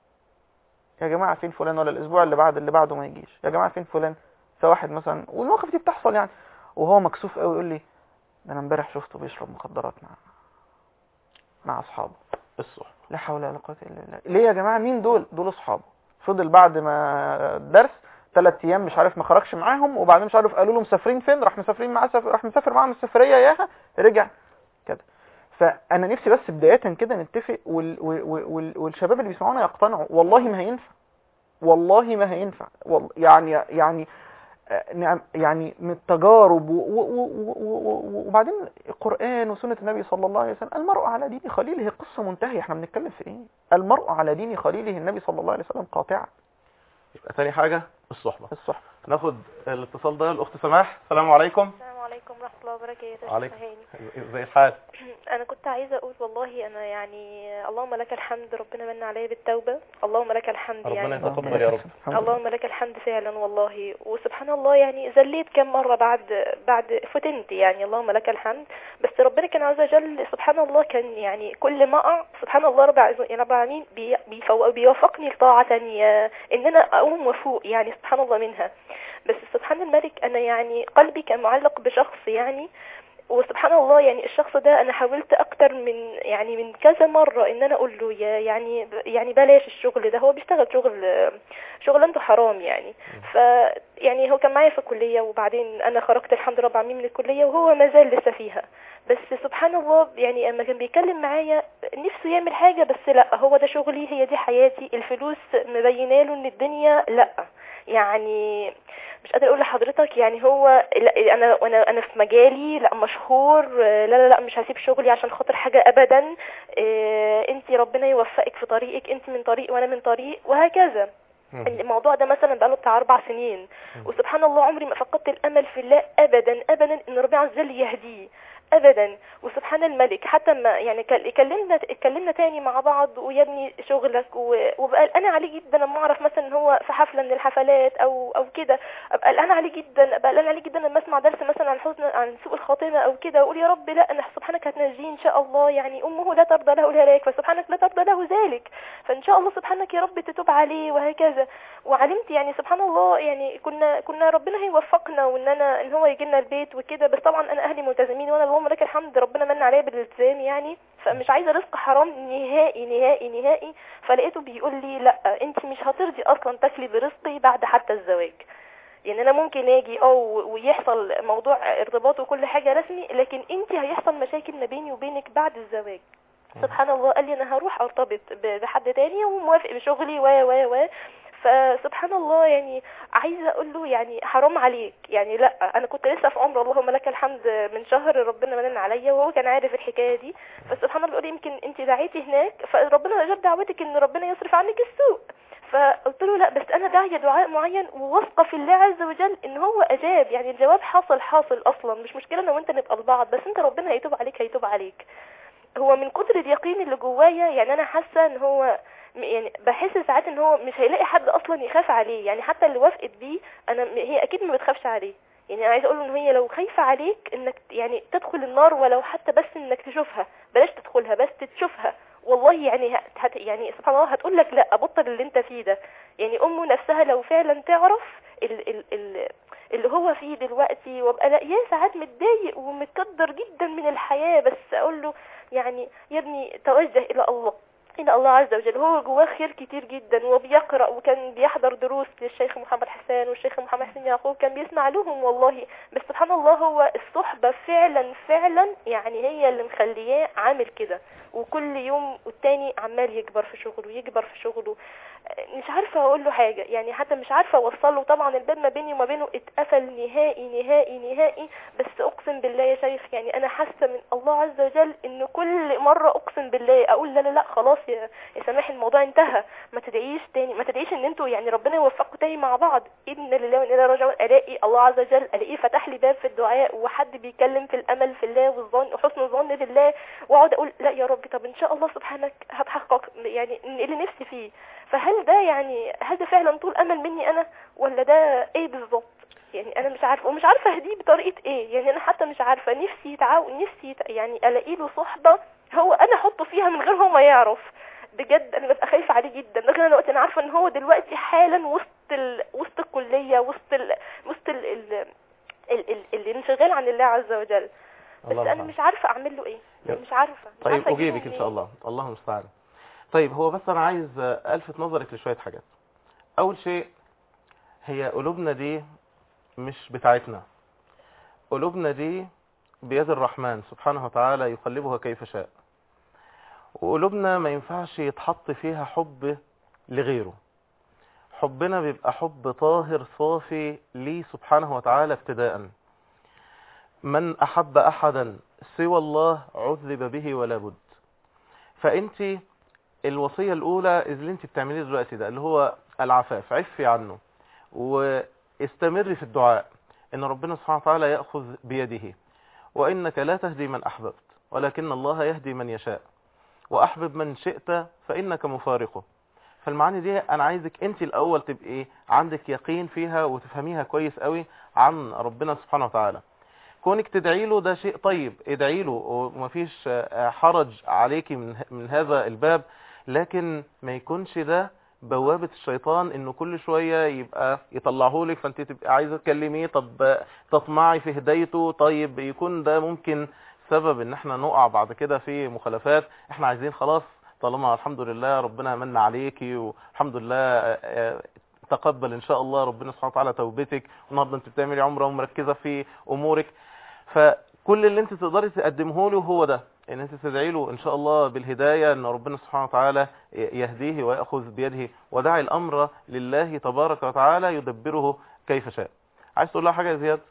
يا جماعه فين فلان ولا الاسبوع اللي بعد اللي بعده ما يجيش يا جماعه فين فلان فواحد مثلا والمواقف دي بتحصل يعني وهو مكسوف قوي يقول لي ده انا امبارح شفته بيشرب مخدرات مع مع اصحابه الصح لا حول ولا قوه الا بالله ليه يا جماعه مين دول دول اصحابه فضل بعد ما الدرس ثلاث ايام مش عارف ما خرجش معاهم وبعدين مش عارف قالوا له مسافرين فين راح مسافرين معاه سف... راح مسافر معاهم السفريه ياها رجع كده فانا نفسي بس بدايه كده نتفق وال... وال... وال... والشباب اللي بيسمعونا يقتنعوا والله ما هينفع والله ما هينفع وال... يعني يعني آه، نعم يعني من التجارب و- و- و- و- و- وبعدين القرآن وسنة النبي صلى الله عليه وسلم المرء على دين خليله هي قصة منتهية احنا بنتكلم في ايه المرء على دين خليله النبي صلى الله عليه وسلم قاطعة يبقى تاني حاجة الصحبة الصحبة ناخد الاتصال ده الاخت سماح السلام عليكم السلام عليكم ورحمة الله وبركاته وعليكم. هاني ازي الحال أنا كنت عايزة أقول والله أنا يعني اللهم لك الحمد ربنا من عليا بالتوبة اللهم لك الحمد ربنا يعني يتقبل يا رب الحمد لله. اللهم لك الحمد فعلا والله وسبحان الله يعني زليت كم مرة بعد بعد فتنت يعني اللهم لك الحمد بس ربنا كان عز وجل سبحان الله كان يعني كل ما أقع سبحان الله رب العز- رب العالمين بي- بيفو- بيوفقني لطاعة تانية إن أنا أقوم وفوق يعني سبحان الله منها بس سبحان الملك أنا يعني قلبي كان معلق بشخص يعني وسبحان الله يعني الشخص ده انا حاولت اكتر من يعني من كذا مره ان انا اقول له يا يعني يعني بلاش الشغل ده هو بيشتغل شغل شغلانته حرام يعني ف يعني هو كان معايا في الكليه وبعدين انا خرجت الحمد لله رب العالمين من الكليه وهو ما زال لسه فيها بس سبحان الله يعني اما كان بيتكلم معايا نفسه يعمل حاجه بس لا هو ده شغلي هي دي حياتي الفلوس مبينه له ان الدنيا لا يعني مش قادر اقول لحضرتك يعني هو لا انا انا انا في مجالي لا مشهور آه، لا لا لا مش هسيب شغلي عشان خاطر حاجه ابدا انت ربنا يوفقك في طريقك انت من طريق وانا من طريق وهكذا الموضوع ده مثلا بقاله بتاع اربع سنين وسبحان الله عمري ما فقدت الامل في الله ابدا ابدا ان ربنا عز وجل يهديه ابدا وسبحان الملك حتى ما يعني كل- كلمنا اتكلمنا تاني مع بعض ويا ابني شغلك و- وبقى قلقانه عليه جدا لما اعرف مثلا ان هو في حفله من الحفلات او او كده ابقى قلقانه عليه جدا ابقى قلقانه عليه جدا لما اسمع درس مثلا عن حزن عن سوء الخاتمه او كده واقول يا رب لا انا سبحانك هتنجيه ان شاء الله يعني امه لا ترضى له الهلاك فسبحانك لا ترضى له ذلك فان شاء الله سبحانك يا رب تتوب عليه وهكذا وعلمت يعني سبحان الله يعني كنا كنا ربنا هيوفقنا وان انا ان هو يجي لنا البيت وكده بس طبعا انا اهلي ملتزمين وانا اللهم لك الحمد ربنا من عليا بالالتزام يعني فمش عايزه رزق حرام نهائي نهائي نهائي فلقيته بيقول لي لا انت مش هترضي اصلا تاكلي برزقي بعد حتى الزواج يعني انا ممكن اجي اه ويحصل موضوع ارتباط وكل حاجه رسمي لكن انت هيحصل مشاكل ما بيني وبينك بعد الزواج سبحان الله قال لي انا هروح ارتبط ب- بحد تاني وموافق بشغلي و و و فسبحان الله يعني عايزه اقول له يعني حرام عليك يعني لا انا كنت لسه في عمر اللهم لك الحمد من شهر ربنا منن عليا وهو كان عارف الحكايه دي فسبحان الله بيقول يمكن انت دعيتي هناك فربنا اجاب دعوتك ان ربنا يصرف عنك السوء فقلت له لا بس انا داعيه دعاء معين وواثقه في الله عز وجل ان هو اجاب يعني الجواب حاصل حاصل اصلا مش مشكله انا وانت نبقى لبعض بس انت ربنا هيتوب عليك هيتوب عليك هو من كتر اليقين اللي جوايا يعني انا حاسه ان هو م- يعني بحس ساعات ان هو مش هيلاقي حد اصلا يخاف عليه يعني حتى اللي وافقت بيه انا م- هي اكيد ما بتخافش عليه يعني انا عايزه اقول له ان هي لو خايفه عليك انك يعني تدخل النار ولو حتى بس انك تشوفها بلاش تدخلها بس تشوفها والله يعني هت هت يعني سبحان الله هتقول لك لا بطل اللي انت فيه ده يعني امه نفسها لو فعلا تعرف ال ال ال اللي هو فيه دلوقتي وابقى لاقياه ساعات متضايق ومتقدر جدا من الحياه بس اقول له يعني يا ابني توجه الى الله إلى الله عز وجل هو جواه خير كتير جدا وبيقرأ وكان بيحضر دروس للشيخ محمد حسان والشيخ محمد حسين يعقوب كان بيسمع لهم والله بس سبحان الله هو الصحبة فعلا فعلا يعني هي اللي مخلياه عامل كده وكل يوم والتاني عمال يكبر في شغله يكبر في شغله مش عارفة اقول له حاجة يعني حتى مش عارفة اوصله طبعا الباب ما بيني وما بينه اتقفل نهائي نهائي نهائي بس اقسم بالله يا شيخ يعني انا حاسة من الله عز وجل ان كل مرة اقسم بالله اقول لا لا لا خلاص يا, يا سماح الموضوع انتهى ما تدعيش تاني ما تدعيش ان انتوا يعني ربنا يوفقكم تاني مع بعض ان لله وانا اليه راجعون الاقي الله عز وجل الاقيه فتح لي باب في الدعاء وحد بيتكلم في الامل في الله والظن وحسن الظن بالله واقعد اقول لا يا رب طب ان شاء الله سبحانك هتحقق يعني اللي نفسي فيه فهل ده يعني هل ده فعلا طول امل مني انا ولا ده ايه بالظبط يعني انا مش عارفه ومش عارفه اهديه بطريقه ايه يعني انا حتى مش عارفه نفسي يتعاون نفسي يت... يعني الاقي له صحبه هو انا احطه فيها من غير هو ما يعرف بجد انا ببقى خايفه عليه جدا لكن انا دلوقتي انا عارفه ان هو دلوقتي حالا وسط ال... وسط الكليه وسط ال... وسط ال... ال... ال... ال... الانشغال عن الله عز وجل بس الله انا المستعان. مش عارفه اعمل له ايه يلا. مش عارفه مش طيب عارفة أجيبه اجيبك ان منين. شاء الله الله المستعان طيب هو بس انا عايز الفت نظرك لشويه حاجات اول شيء هي قلوبنا دي مش بتاعتنا قلوبنا دي بيد الرحمن سبحانه وتعالى يقلبها كيف شاء وقلوبنا ما ينفعش يتحط فيها حب لغيره حبنا بيبقى حب طاهر صافي ليه سبحانه وتعالى ابتداء من أحب أحدا سوى الله عذب به ولا بد فأنت الوصية الأولى اللي أنت بتعمليه دلوقتي ده اللي هو العفاف عفي عنه واستمر في الدعاء إن ربنا سبحانه وتعالى يأخذ بيده وإنك لا تهدي من أحببت ولكن الله يهدي من يشاء وأحبب من شئت فإنك مفارقه فالمعاني دي أنا عايزك أنت الأول تبقي عندك يقين فيها وتفهميها كويس قوي عن ربنا سبحانه وتعالى كونك تدعي له ده شيء طيب ادعي له ومفيش آه، حرج عليكي من من هذا الباب لكن ما يكونش ده بوابة الشيطان انه كل شوية يبقى يطلعه لك فانت تبقى عايزة تكلميه طب آه، تطمعي في هدايته طيب يكون ده ممكن سبب ان احنا نقع بعد كده في مخالفات احنا عايزين خلاص طالما الحمد لله ربنا من عليكي والحمد لله آه، آه، تقبل ان شاء الله ربنا سبحانه وتعالى توبتك والنهارده انت بتعملي عمره ومركزه في امورك فكل اللي انت تقدري تقدمه له هو ده ان انت تدعي له ان شاء الله بالهدايه ان ربنا سبحانه وتعالى يهديه وياخذ بيده ودعي الامر لله تبارك وتعالى يدبره كيف شاء عايز تقول لها حاجه يا زياد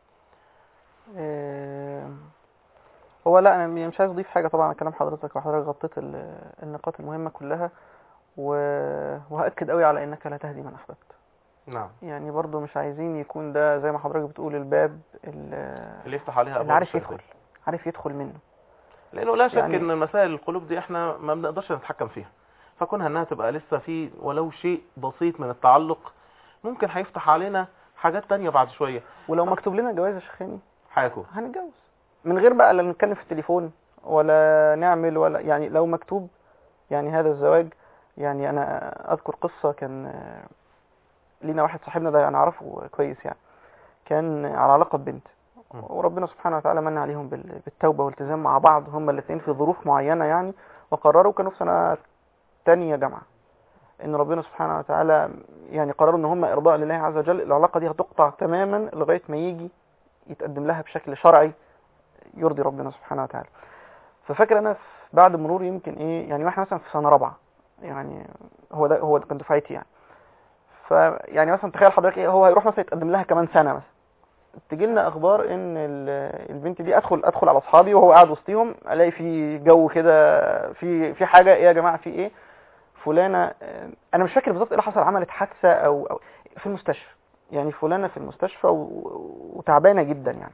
آه، هو لا انا مش عايز اضيف حاجه طبعا على كلام حضرتك وحضرتك غطيت ال- النقاط المهمه كلها و- وهاكد قوي على انك لا تهدي من احببت نعم يعني برضو مش عايزين يكون ده زي ما حضرتك بتقول الباب ال- اللي يفتح عليها اللي أبواب عارف الشيطان. يدخل عارف يدخل منه لانه لا شك يعني- ان مسائل القلوب دي احنا ما بنقدرش نتحكم فيها فكونها انها تبقى لسه في ولو شيء بسيط من التعلق ممكن هيفتح علينا حاجات تانية بعد شوية ولو مكتوب لنا جواز يا شيخاني حياكم هنتجوز من غير بقى لا نتكلم في التليفون ولا نعمل ولا يعني لو مكتوب يعني هذا الزواج يعني انا اذكر قصة كان آه، لينا واحد صاحبنا ده انا اعرفه كويس يعني كان على علاقة بنت م. وربنا سبحانه وتعالى من عليهم بال- بالتوبة والالتزام مع بعض هما الاثنين في ظروف معينة يعني وقرروا كانوا في سنة تانية جامعة ان ربنا سبحانه وتعالى يعني قرروا ان هم ارضاء لله عز وجل العلاقة دي هتقطع تماما لغاية ما يجي يتقدم لها بشكل شرعي يرضي ربنا سبحانه وتعالى ففاكر انا في- بعد مرور يمكن ايه يعني واحنا مثلا في سنه رابعه يعني هو ده هو ده كان دفعتي يعني فيعني مثلا تخيل حضرتك ايه هو هيروح مثلا يتقدم لها كمان سنه مثلا تجي لنا اخبار ان ال- البنت دي ادخل ادخل على اصحابي وهو قاعد وسطيهم الاقي في جو كده في في حاجه ايه يا جماعه في ايه فلانه آه، انا مش فاكر بالظبط ايه اللي حصل عملت حادثه او, أو في المستشفى يعني فلانه في المستشفى و- وتعبانه جدا يعني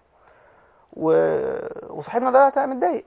و- وصاحبنا ده تا- متضايق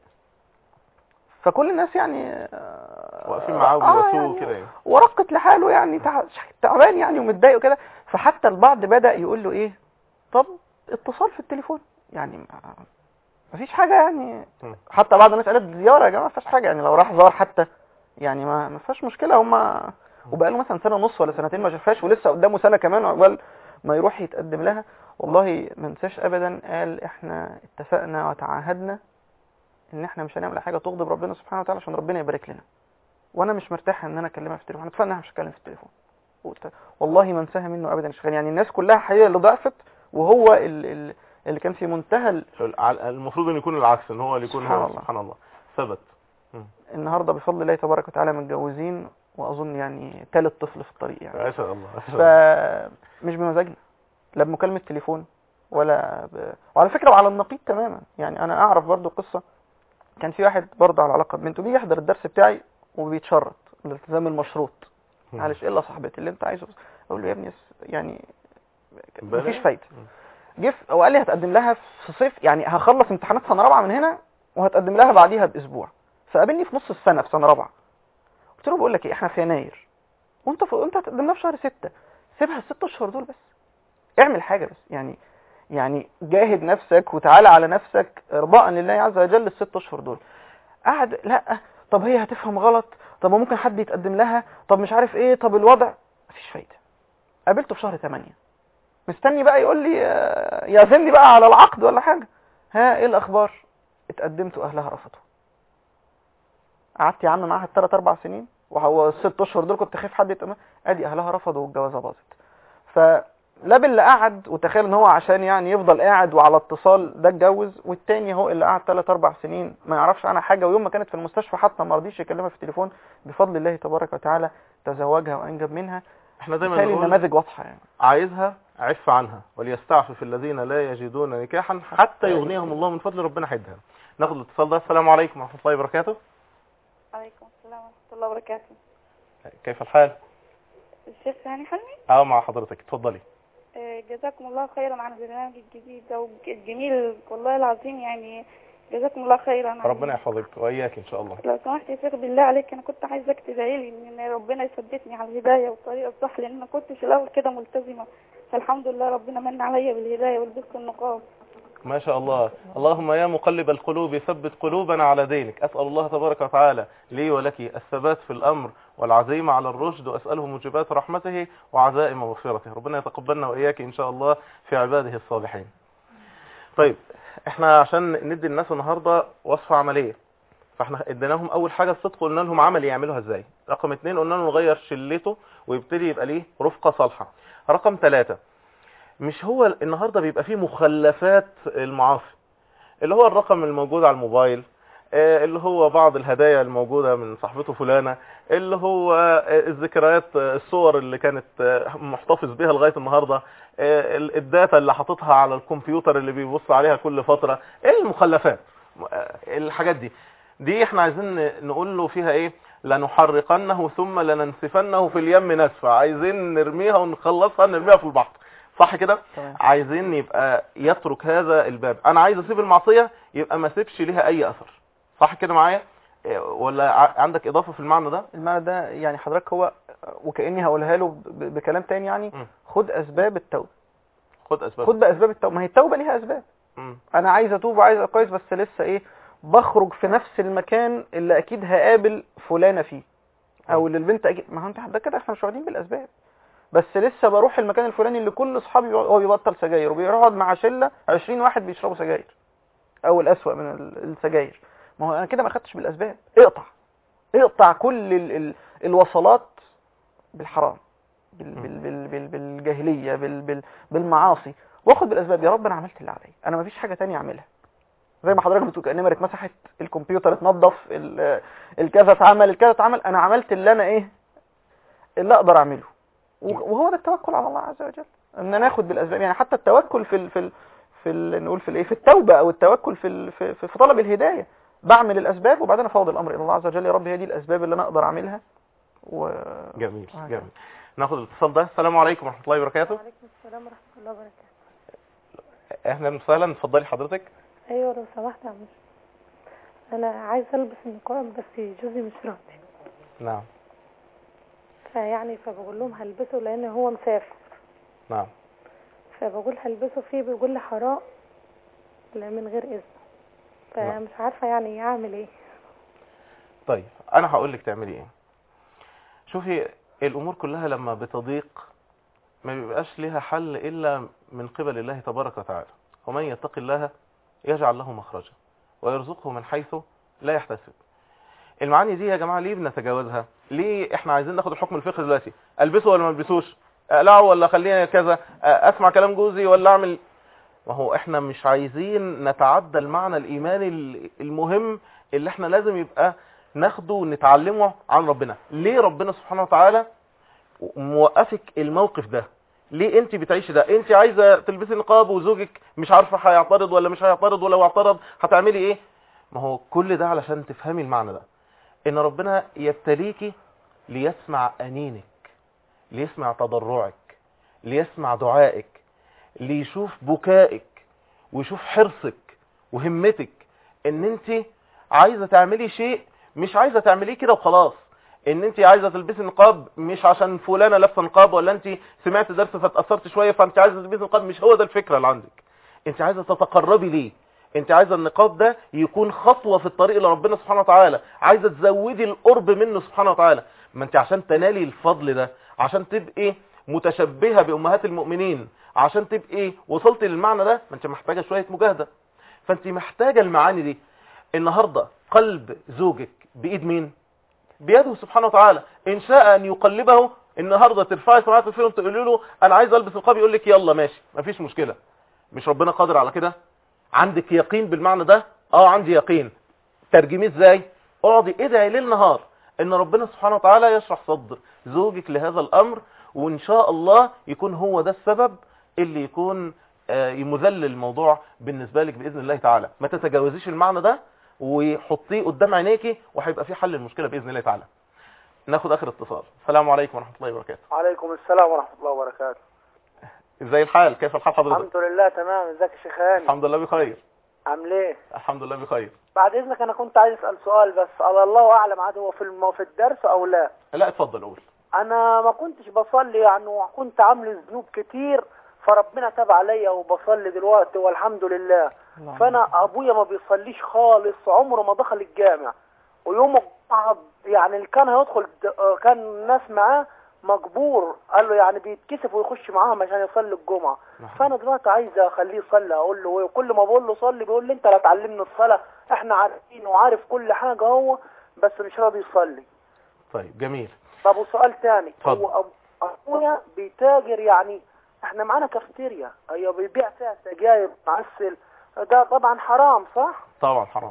فكل الناس يعني آه، واقفين معاه آه، وبيواسوه يعني كده يعني ورقت لحاله يعني تع- تعبان يعني ومتضايق وكده فحتى البعض بدأ يقول له ايه طب اتصال في التليفون يعني ما مفيش حاجة يعني م. حتى بعض الناس قالت زيارة يا جماعة ما فيهاش حاجة يعني لو راح زار حتى يعني ما ما فيهاش مشكلة هما وبقى له مثلا سنة ونص ولا سنتين ما شافهاش ولسه قدامه سنة كمان عقبال ما يروح يتقدم لها والله ما انساش ابدا قال احنا اتفقنا وتعاهدنا ان احنا مش هنعمل حاجة تغضب ربنا سبحانه وتعالى عشان ربنا يبارك لنا وانا مش مرتاح ان انا اكلمها في التليفون احنا اتفقنا إن احنا مش هتكلم في التليفون وقلت- والله ما انساها منه ابدا يا شيخ يعني الناس كلها حقيقة اللي ضعفت وهو ال- ال- اللي كان في منتهى ال- المفروض ان يكون العكس ان هو اللي يكون سبحان هو الله. سبحان الله ثبت النهارده بفضل الله تبارك وتعالى متجوزين واظن يعني ثالث طفل في الطريق يعني ما شاء الله ما شاء الله. فمش بمزاجنا لا بمكالمة تليفون ولا ب... وعلى فكرة وعلى النقيض تماما يعني انا اعرف برضو قصة كان في واحد برضه على علاقة ببنته بيجي يحضر الدرس بتاعي وبيتشرط الالتزام المشروط معلش الا صاحبتي اللي انت عايزه اقول له يا ابني س- يعني بلاش. مفيش فايده جه في- هو قال لي هتقدم لها في صيف يعني هخلص امتحانات سنه رابعه من هنا وهتقدم لها بعديها باسبوع فقابلني في نص السنه في سنه رابعه قلت له بقول لك ايه احنا في يناير وانت في... انت هتقدم لها في شهر ستة سيبها الست اشهر دول بس اعمل حاجه بس يعني يعني جاهد نفسك وتعالى على نفسك ارضاء لله عز وجل الست اشهر دول قعد لا طب هي هتفهم غلط طب ممكن حد يتقدم لها طب مش عارف ايه طب الوضع مفيش فايده قابلته في شهر 8 مستني بقى يقول لي آه، يعزمني بقى على العقد ولا حاجه ها ايه الاخبار اتقدمت واهلها رفضوا قعدت يا عم معاها الثلاث اربع سنين وهو الست اشهر دول كنت خايف حد يتقدم ادي اهلها رفضوا والجوازه باظت فلا باللي قعد وتخيل ان هو عشان يعني يفضل قاعد وعلى اتصال ده اتجوز والتاني هو اللي قعد ثلاث اربع سنين ما يعرفش عنها حاجه ويوم ما كانت في المستشفى حتى ما رضيش يكلمها في التليفون بفضل الله تبارك وتعالى تزوجها وانجب منها احنا دايما بالتالي نقول النماذج واضحه يعني عايزها عف عنها وليستعفف الذين لا يجدون نكاحا حتى يغنيهم الله من فضل ربنا هيديها ناخد الاتصال ده السلام عليكم ورحمه الله وبركاته عليكم السلام ورحمة الله وبركاته كيف الحال الشيخ هاني حلمي اه مع حضرتك اتفضلي آه، جزاكم الله خيرا على البرنامج الجديد ده الجميل والله العظيم يعني جزاكم الله خيرا عن- ربنا يحفظك واياك ان شاء الله لو سمحت يا شيخ بالله عليك انا كنت عايزاك تدعي لي ان ربنا يثبتني على الهدايه والطريقه الصح لان ما كنتش الاول كده ملتزمه فالحمد لله ربنا من عليا بالهدايه ولبست النقاب ما شاء الله اللهم يا مقلب القلوب ثبت قلوبنا على دينك أسأل الله تبارك وتعالى لي ولك الثبات في الأمر والعزيمة على الرشد وأسأله موجبات رحمته وعزائم مغفرته ربنا يتقبلنا وإياك إن شاء الله في عباده الصالحين طيب احنا عشان ندي الناس النهاردة وصفة عملية فاحنا اديناهم اول حاجة الصدق قلنا لهم عمل يعملوها ازاي رقم اتنين قلنا لهم نغير شلته ويبتدي يبقى ليه رفقة صالحة رقم ثلاثة مش هو النهاردة بيبقى فيه مخلفات المعاصي اللي هو الرقم الموجود على الموبايل آه، اللي هو بعض الهدايا الموجودة من صاحبته فلانة اللي هو آه، الذكريات آه، الصور اللي كانت آه، محتفظ بيها لغاية النهاردة آه، ال- الداتا اللي حاططها على الكمبيوتر اللي بيبص عليها كل فترة ايه المخلفات آه، الحاجات دي دي احنا عايزين ن- نقول له فيها ايه لنحرقنه ثم لننسفنه في اليم نسفا عايزين نرميها ونخلصها نرميها في البحر صح كده تمام عايزين يبقى يترك هذا الباب انا عايز اسيب المعصية يبقى ما سيبش ليها اي اثر صح كده معايا إيه، ولا ع- عندك اضافة في المعنى ده المعنى ده يعني حضرتك هو وكأني هقولها له ب- بكلام تاني يعني م. خد اسباب التوبه خد اسباب خد باسباب التوبه ما هي التوبه ليها اسباب مم. انا عايز اتوب وعايز ابقى كويس بس لسه ايه بخرج في نفس المكان اللي اكيد هقابل فلانه فيه او اللي البنت اكيد ما هو انت ده كده احنا مش واخدين بالاسباب بس لسه بروح المكان الفلاني اللي كل اصحابي بيقعد- هو بيبطل سجاير وبيقعد مع شله 20 واحد بيشربوا سجاير او الاسوأ من ال- السجاير ما هو انا كده ما خدتش بالاسباب اقطع اقطع كل ال ال الوصلات بالحرام بال بال بال بال بالجاهليه بال بال بالمعاصي واخد بالاسباب يا رب انا عملت اللي عليا انا ما فيش حاجه تانية اعملها زي ما حضرتك بتقول النمر اتمسحت الكمبيوتر اتنضف ال- الكذا اتعمل الكذا اتعمل انا عملت اللي انا ايه اللي اقدر اعمله و- وهو ده التوكل على الله عز وجل ان انا اخد بالاسباب يعني حتى التوكل في ال في ال في ال نقول في الايه في التوبه او التوكل في ال في, في, في طلب الهدايه بعمل الاسباب وبعدين افوض الامر الى الله عز وجل يا رب هي دي الاسباب اللي انا اقدر اعملها و جميل آه، جميل ناخد الاتصال ده السلام عليكم ورحمه الله وبركاته وعليكم السلام ورحمة الله وبركاته اهلا وسهلا اتفضلي حضرتك أيوة لو سمحت يا عم أنا عايزة ألبس النقاب بس جوزي مش راضي نعم فيعني فبقول لهم هلبسه لأن هو مسافر نعم فبقول هلبسه فيه بيقول لي حرام لا من غير إذن نعم. فمش عارفة يعني أعمل إيه طيب انا هقول لك تعملي ايه شوفي الامور كلها لما بتضيق ما بيبقاش لها حل الا من قبل الله تبارك وتعالى ومن يتق الله يجعل له مخرجا ويرزقه من حيث لا يحتسب المعاني دي يا جماعه ليه بنتجاوزها ليه احنا عايزين ناخد الحكم الفقهي دلوقتي البسه ولا ما البسوش اقلعه ولا خلينا كذا اسمع كلام جوزي ولا اعمل ما هو احنا مش عايزين نتعدى المعنى الايماني المهم اللي احنا لازم يبقى ناخده ونتعلمه عن ربنا ليه ربنا سبحانه وتعالى موقفك الموقف ده ليه انت بتعيشي ده انت عايزه تلبسي نقاب وزوجك مش عارفه هيعترض ولا مش هيعترض ولو اعترض هتعملي ايه ما هو كل ده علشان تفهمي المعنى ده ان ربنا يبتليكي ليسمع انينك ليسمع تضرعك ليسمع دعائك ليشوف بكائك ويشوف حرصك وهمتك ان انت عايزه تعملي شيء مش عايزه تعمليه كده وخلاص ان انت عايزه تلبسي نقاب مش عشان فلانه لابسه نقاب ولا انت سمعت درس فتاثرت شويه فانت عايزه تلبسي نقاب مش هو ده الفكره اللي عندك انت عايزه تتقربي ليه انت عايزه النقاب ده يكون خطوه في الطريق لربنا سبحانه وتعالى عايزه تزودي القرب منه سبحانه وتعالى ما انت عشان تنالي الفضل ده عشان تبقي متشبهه بامهات المؤمنين عشان تبقي وصلت للمعنى ده ما انت محتاجه شويه مجاهده فانت محتاجه المعاني دي النهارده قلب زوجك بايد مين بيده سبحانه وتعالى ان شاء ان يقلبه النهارده ترفعي سماعه الفيلم تقولي له انا عايز البس نقاب يقول لك يلا ماشي مفيش مشكله مش ربنا قادر على كده عندك يقين بالمعنى ده اه عندي يقين ترجميه ازاي اقعدي ادعي ليل نهار ان ربنا سبحانه وتعالى يشرح صدر زوجك لهذا الامر وان شاء الله يكون هو ده السبب اللي يكون آه، مذلل الموضوع بالنسبه لك باذن الله تعالى ما تتجاوزيش المعنى ده وحطيه قدام عينيكي وهيبقى في حل المشكله باذن الله تعالى ناخد اخر اتصال السلام عليكم ورحمه الله وبركاته عليكم السلام ورحمة الله وبركاته ازاي الحال كيف الحال حضرتك الحمد لله تمام ازيك يا شيخ هاني الحمد لله بخير عامل ايه الحمد لله بخير بعد اذنك انا كنت عايز اسال سؤال بس على الله اعلم عاد هو في الم... في الدرس او لا لا اتفضل قول انا ما كنتش بصلي يعني وكنت عامل ذنوب كتير فربنا تاب عليا وبصلي دلوقتي والحمد لله فانا ابويا ما بيصليش خالص عمره ما دخل الجامع ويوم الجمعة يعني اللي كان هيدخل د- آه، كان الناس معاه مجبور قال له يعني بيتكسف ويخش معاهم عشان يصلي الجمعة فانا دلوقتي عايز اخليه يصلي اقول له ايه كل ما بقول له صلي بيقول لي انت لا تعلمني الصلاة احنا عارفين وعارف كل حاجة هو بس مش راضي يصلي طيب جميل طب وسؤال تاني اتفضل. هو أب- ابويا بيتاجر يعني احنا معانا كافتيريا هي بيبيع فيها سجاير معسل ده طبعا حرام صح طبعا حرام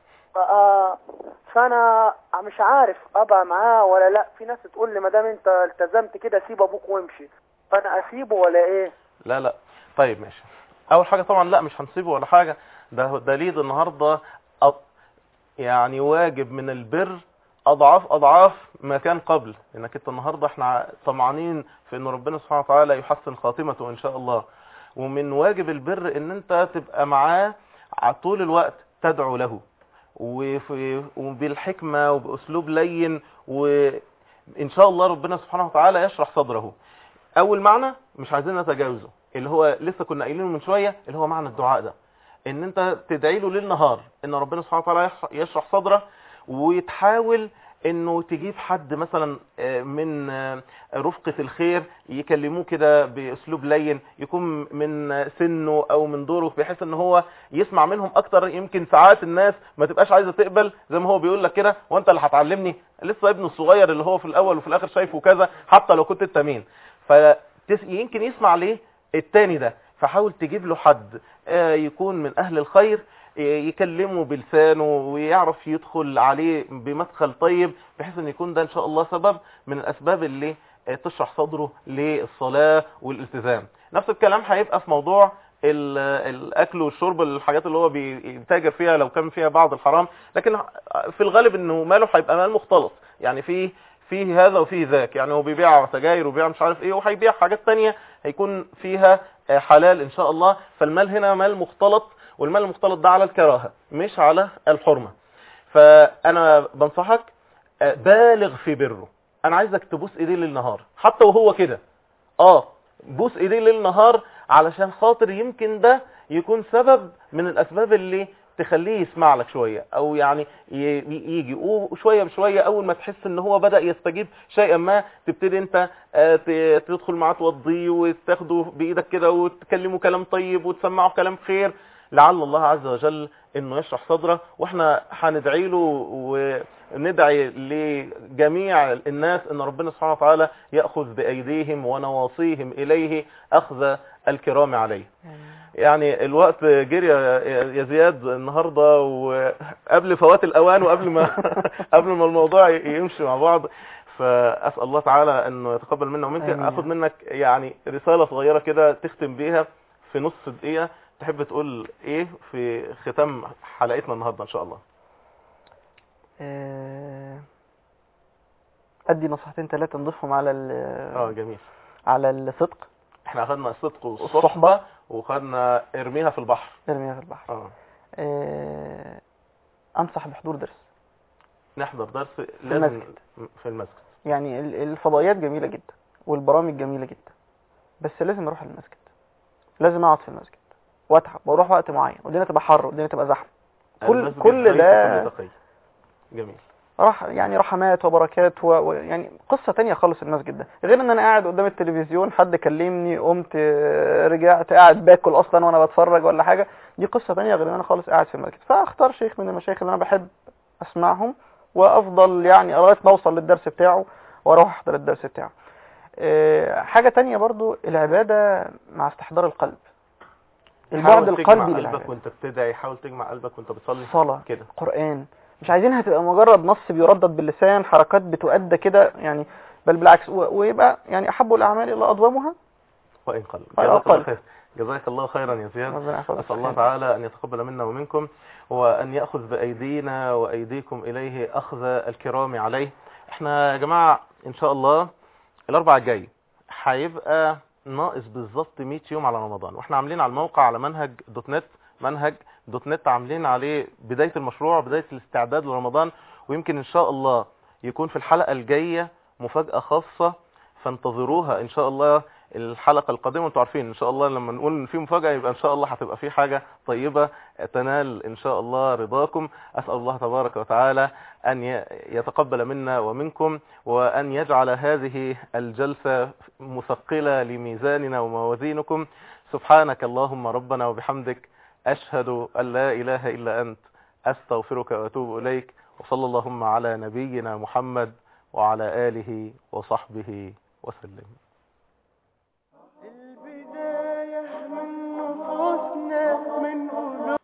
آه، فانا مش عارف ابقى معاه ولا لا في ناس تقول لي ما دام انت التزمت كده سيب ابوك وامشي فانا اسيبه ولا ايه لا لا طيب ماشي اول حاجه طبعا لا مش هنسيبه ولا حاجه ده دليل النهارده أ- يعني واجب من البر اضعاف اضعاف ما كان قبل انك انت النهارده احنا طمعانين في ان ربنا سبحانه وتعالى يحسن خاتمته ان شاء الله ومن واجب البر ان انت تبقى معاه ع- طول الوقت تدعو له وفي وبالحكمه وباسلوب لين وان شاء الله ربنا سبحانه وتعالى يشرح صدره اول معنى مش عايزين نتجاوزه اللي هو لسه كنا قايلينه من شويه اللي هو معنى الدعاء ده ان انت تدعي له ليل نهار ان ربنا سبحانه وتعالى يح- يشرح صدره وتحاول انه تجيب حد مثلا آه، من آه، رفقة الخير يكلموه كده باسلوب لين يكون من سنه او من دوره بحيث ان هو يسمع منهم اكتر يمكن ساعات الناس ما تبقاش عايزه تقبل زي ما هو بيقول لك كده وانت اللي هتعلمني لسه ابنه الصغير اللي هو في الاول وفي الاخر شايفه كذا حتى لو كنت انت مين فيمكن يسمع ليه التاني ده فحاول تجيب له حد آه، يكون من اهل الخير يكلمه بلسانه ويعرف يدخل عليه بمدخل طيب بحيث ان يكون ده ان شاء الله سبب من الاسباب اللي تشرح صدره للصلاة والالتزام نفس الكلام هيبقى في موضوع ال- الاكل والشرب الحاجات اللي هو بيتاجر فيها لو كان فيها بعض الحرام لكن في الغالب انه ماله هيبقى مال مختلط يعني فيه فيه هذا وفيه ذاك يعني هو بيبيع سجاير وبيبيع مش عارف ايه وهيبيع حاجات تانية هيكون فيها آه، حلال ان شاء الله فالمال هنا مال مختلط والمال المختلط ده على الكراهة مش على الحرمة فانا بنصحك آه، بالغ في بره انا عايزك تبوس ايديه ليل نهار حتى وهو كده اه بوس ايديه ليل نهار علشان خاطر يمكن ده يكون سبب من الاسباب اللي تخليه يسمع لك شوية او يعني ي- ي- يجي وشوية بشوية اول ما تحس ان هو بدأ يستجيب شيئا ما تبتدي انت آه، ت- تدخل معاه توضيه وتاخده بايدك كده وتكلمه كلام طيب وتسمعه كلام خير لعل الله عز وجل انه يشرح صدره واحنا هندعي له وندعي لجميع الناس ان ربنا سبحانه وتعالى ياخذ بايديهم ونواصيهم اليه اخذ الكرام عليه يعني الوقت جري يا يا زياد النهارده وقبل فوات الاوان وقبل ما قبل ما الموضوع يمشي مع بعض فاسال الله تعالى انه يتقبل منا ومنك آمين. اخذ منك يعني رساله صغيره كده تختم بيها في نص دقيقه تحب تقول ايه في ختام حلقتنا النهارده ان شاء الله آه، ادي نصيحتين ثلاثه نضيفهم على ال- اه جميل على الصدق احنا اخذنا الصدق الصحبة. والصحبه وخدنا ارميها في البحر ارميها في البحر اه آه، انصح بحضور درس نحضر درس في لازم المسجد. في المسجد يعني ال- الفضائيات جميله جدا والبرامج جميله جدا بس لازم اروح المسجد لازم اقعد في المسجد واتعب واروح وقت معين والدنيا تبقى حر والدنيا تبقى زحمه كل المسجد كل بيت ده كل تقي. جميل راح يعني رحمات وبركات و... و... يعني قصة تانية خالص المسجد ده غير ان انا قاعد قدام التلفزيون حد كلمني قمت آه، رجعت قاعد باكل اصلا وانا بتفرج ولا حاجة دي قصة تانية غير ان انا خالص قاعد في المسجد فاختار شيخ من المشايخ اللي انا بحب اسمعهم وافضل يعني لغايه ما اوصل للدرس بتاعه واروح احضر الدرس بتاعه آه، حاجة تانية برضو العبادة مع استحضار القلب البعد حاول تجمع القلبي قلبك للعبادة وانت بتدعي حاول تجمع قلبك وانت بتصلي صلاة كده قرآن مش عايزينها تبقى مجرد نص بيردد باللسان حركات بتؤدى كده يعني بل بالعكس و- ويبقى يعني أحب الأعمال إلى أضومها وإن قل وإن جزاك الله قل. خير جزاك الله خيرا يا زياد ربنا يحفظك أسأل الله خير. تعالى أن يتقبل منا ومنكم وأن يأخذ بأيدينا وأيديكم إليه أخذ الكرام عليه احنا يا جماعة إن شاء الله الأربع الجاي هيبقى ناقص بالظبط 100 يوم على رمضان واحنا عاملين على الموقع على منهج دوت نت منهج دوت نت عاملين عليه بداية المشروع بداية الاستعداد لرمضان ويمكن إن شاء الله يكون في الحلقة الجاية مفاجأة خاصة فانتظروها إن شاء الله الحلقة القادمة انتوا عارفين ان شاء الله لما نقول ان في مفاجأة يبقى ان شاء الله هتبقى في حاجة طيبة تنال ان شاء الله رضاكم اسأل الله تبارك وتعالى ان ي- يتقبل منا ومنكم وان يجعل هذه الجلسة مثقلة لميزاننا وموازينكم سبحانك اللهم ربنا وبحمدك اشهد ان لا اله الا انت استغفرك واتوب اليك وصلى اللهم على نبينا محمد وعلى اله وصحبه وسلم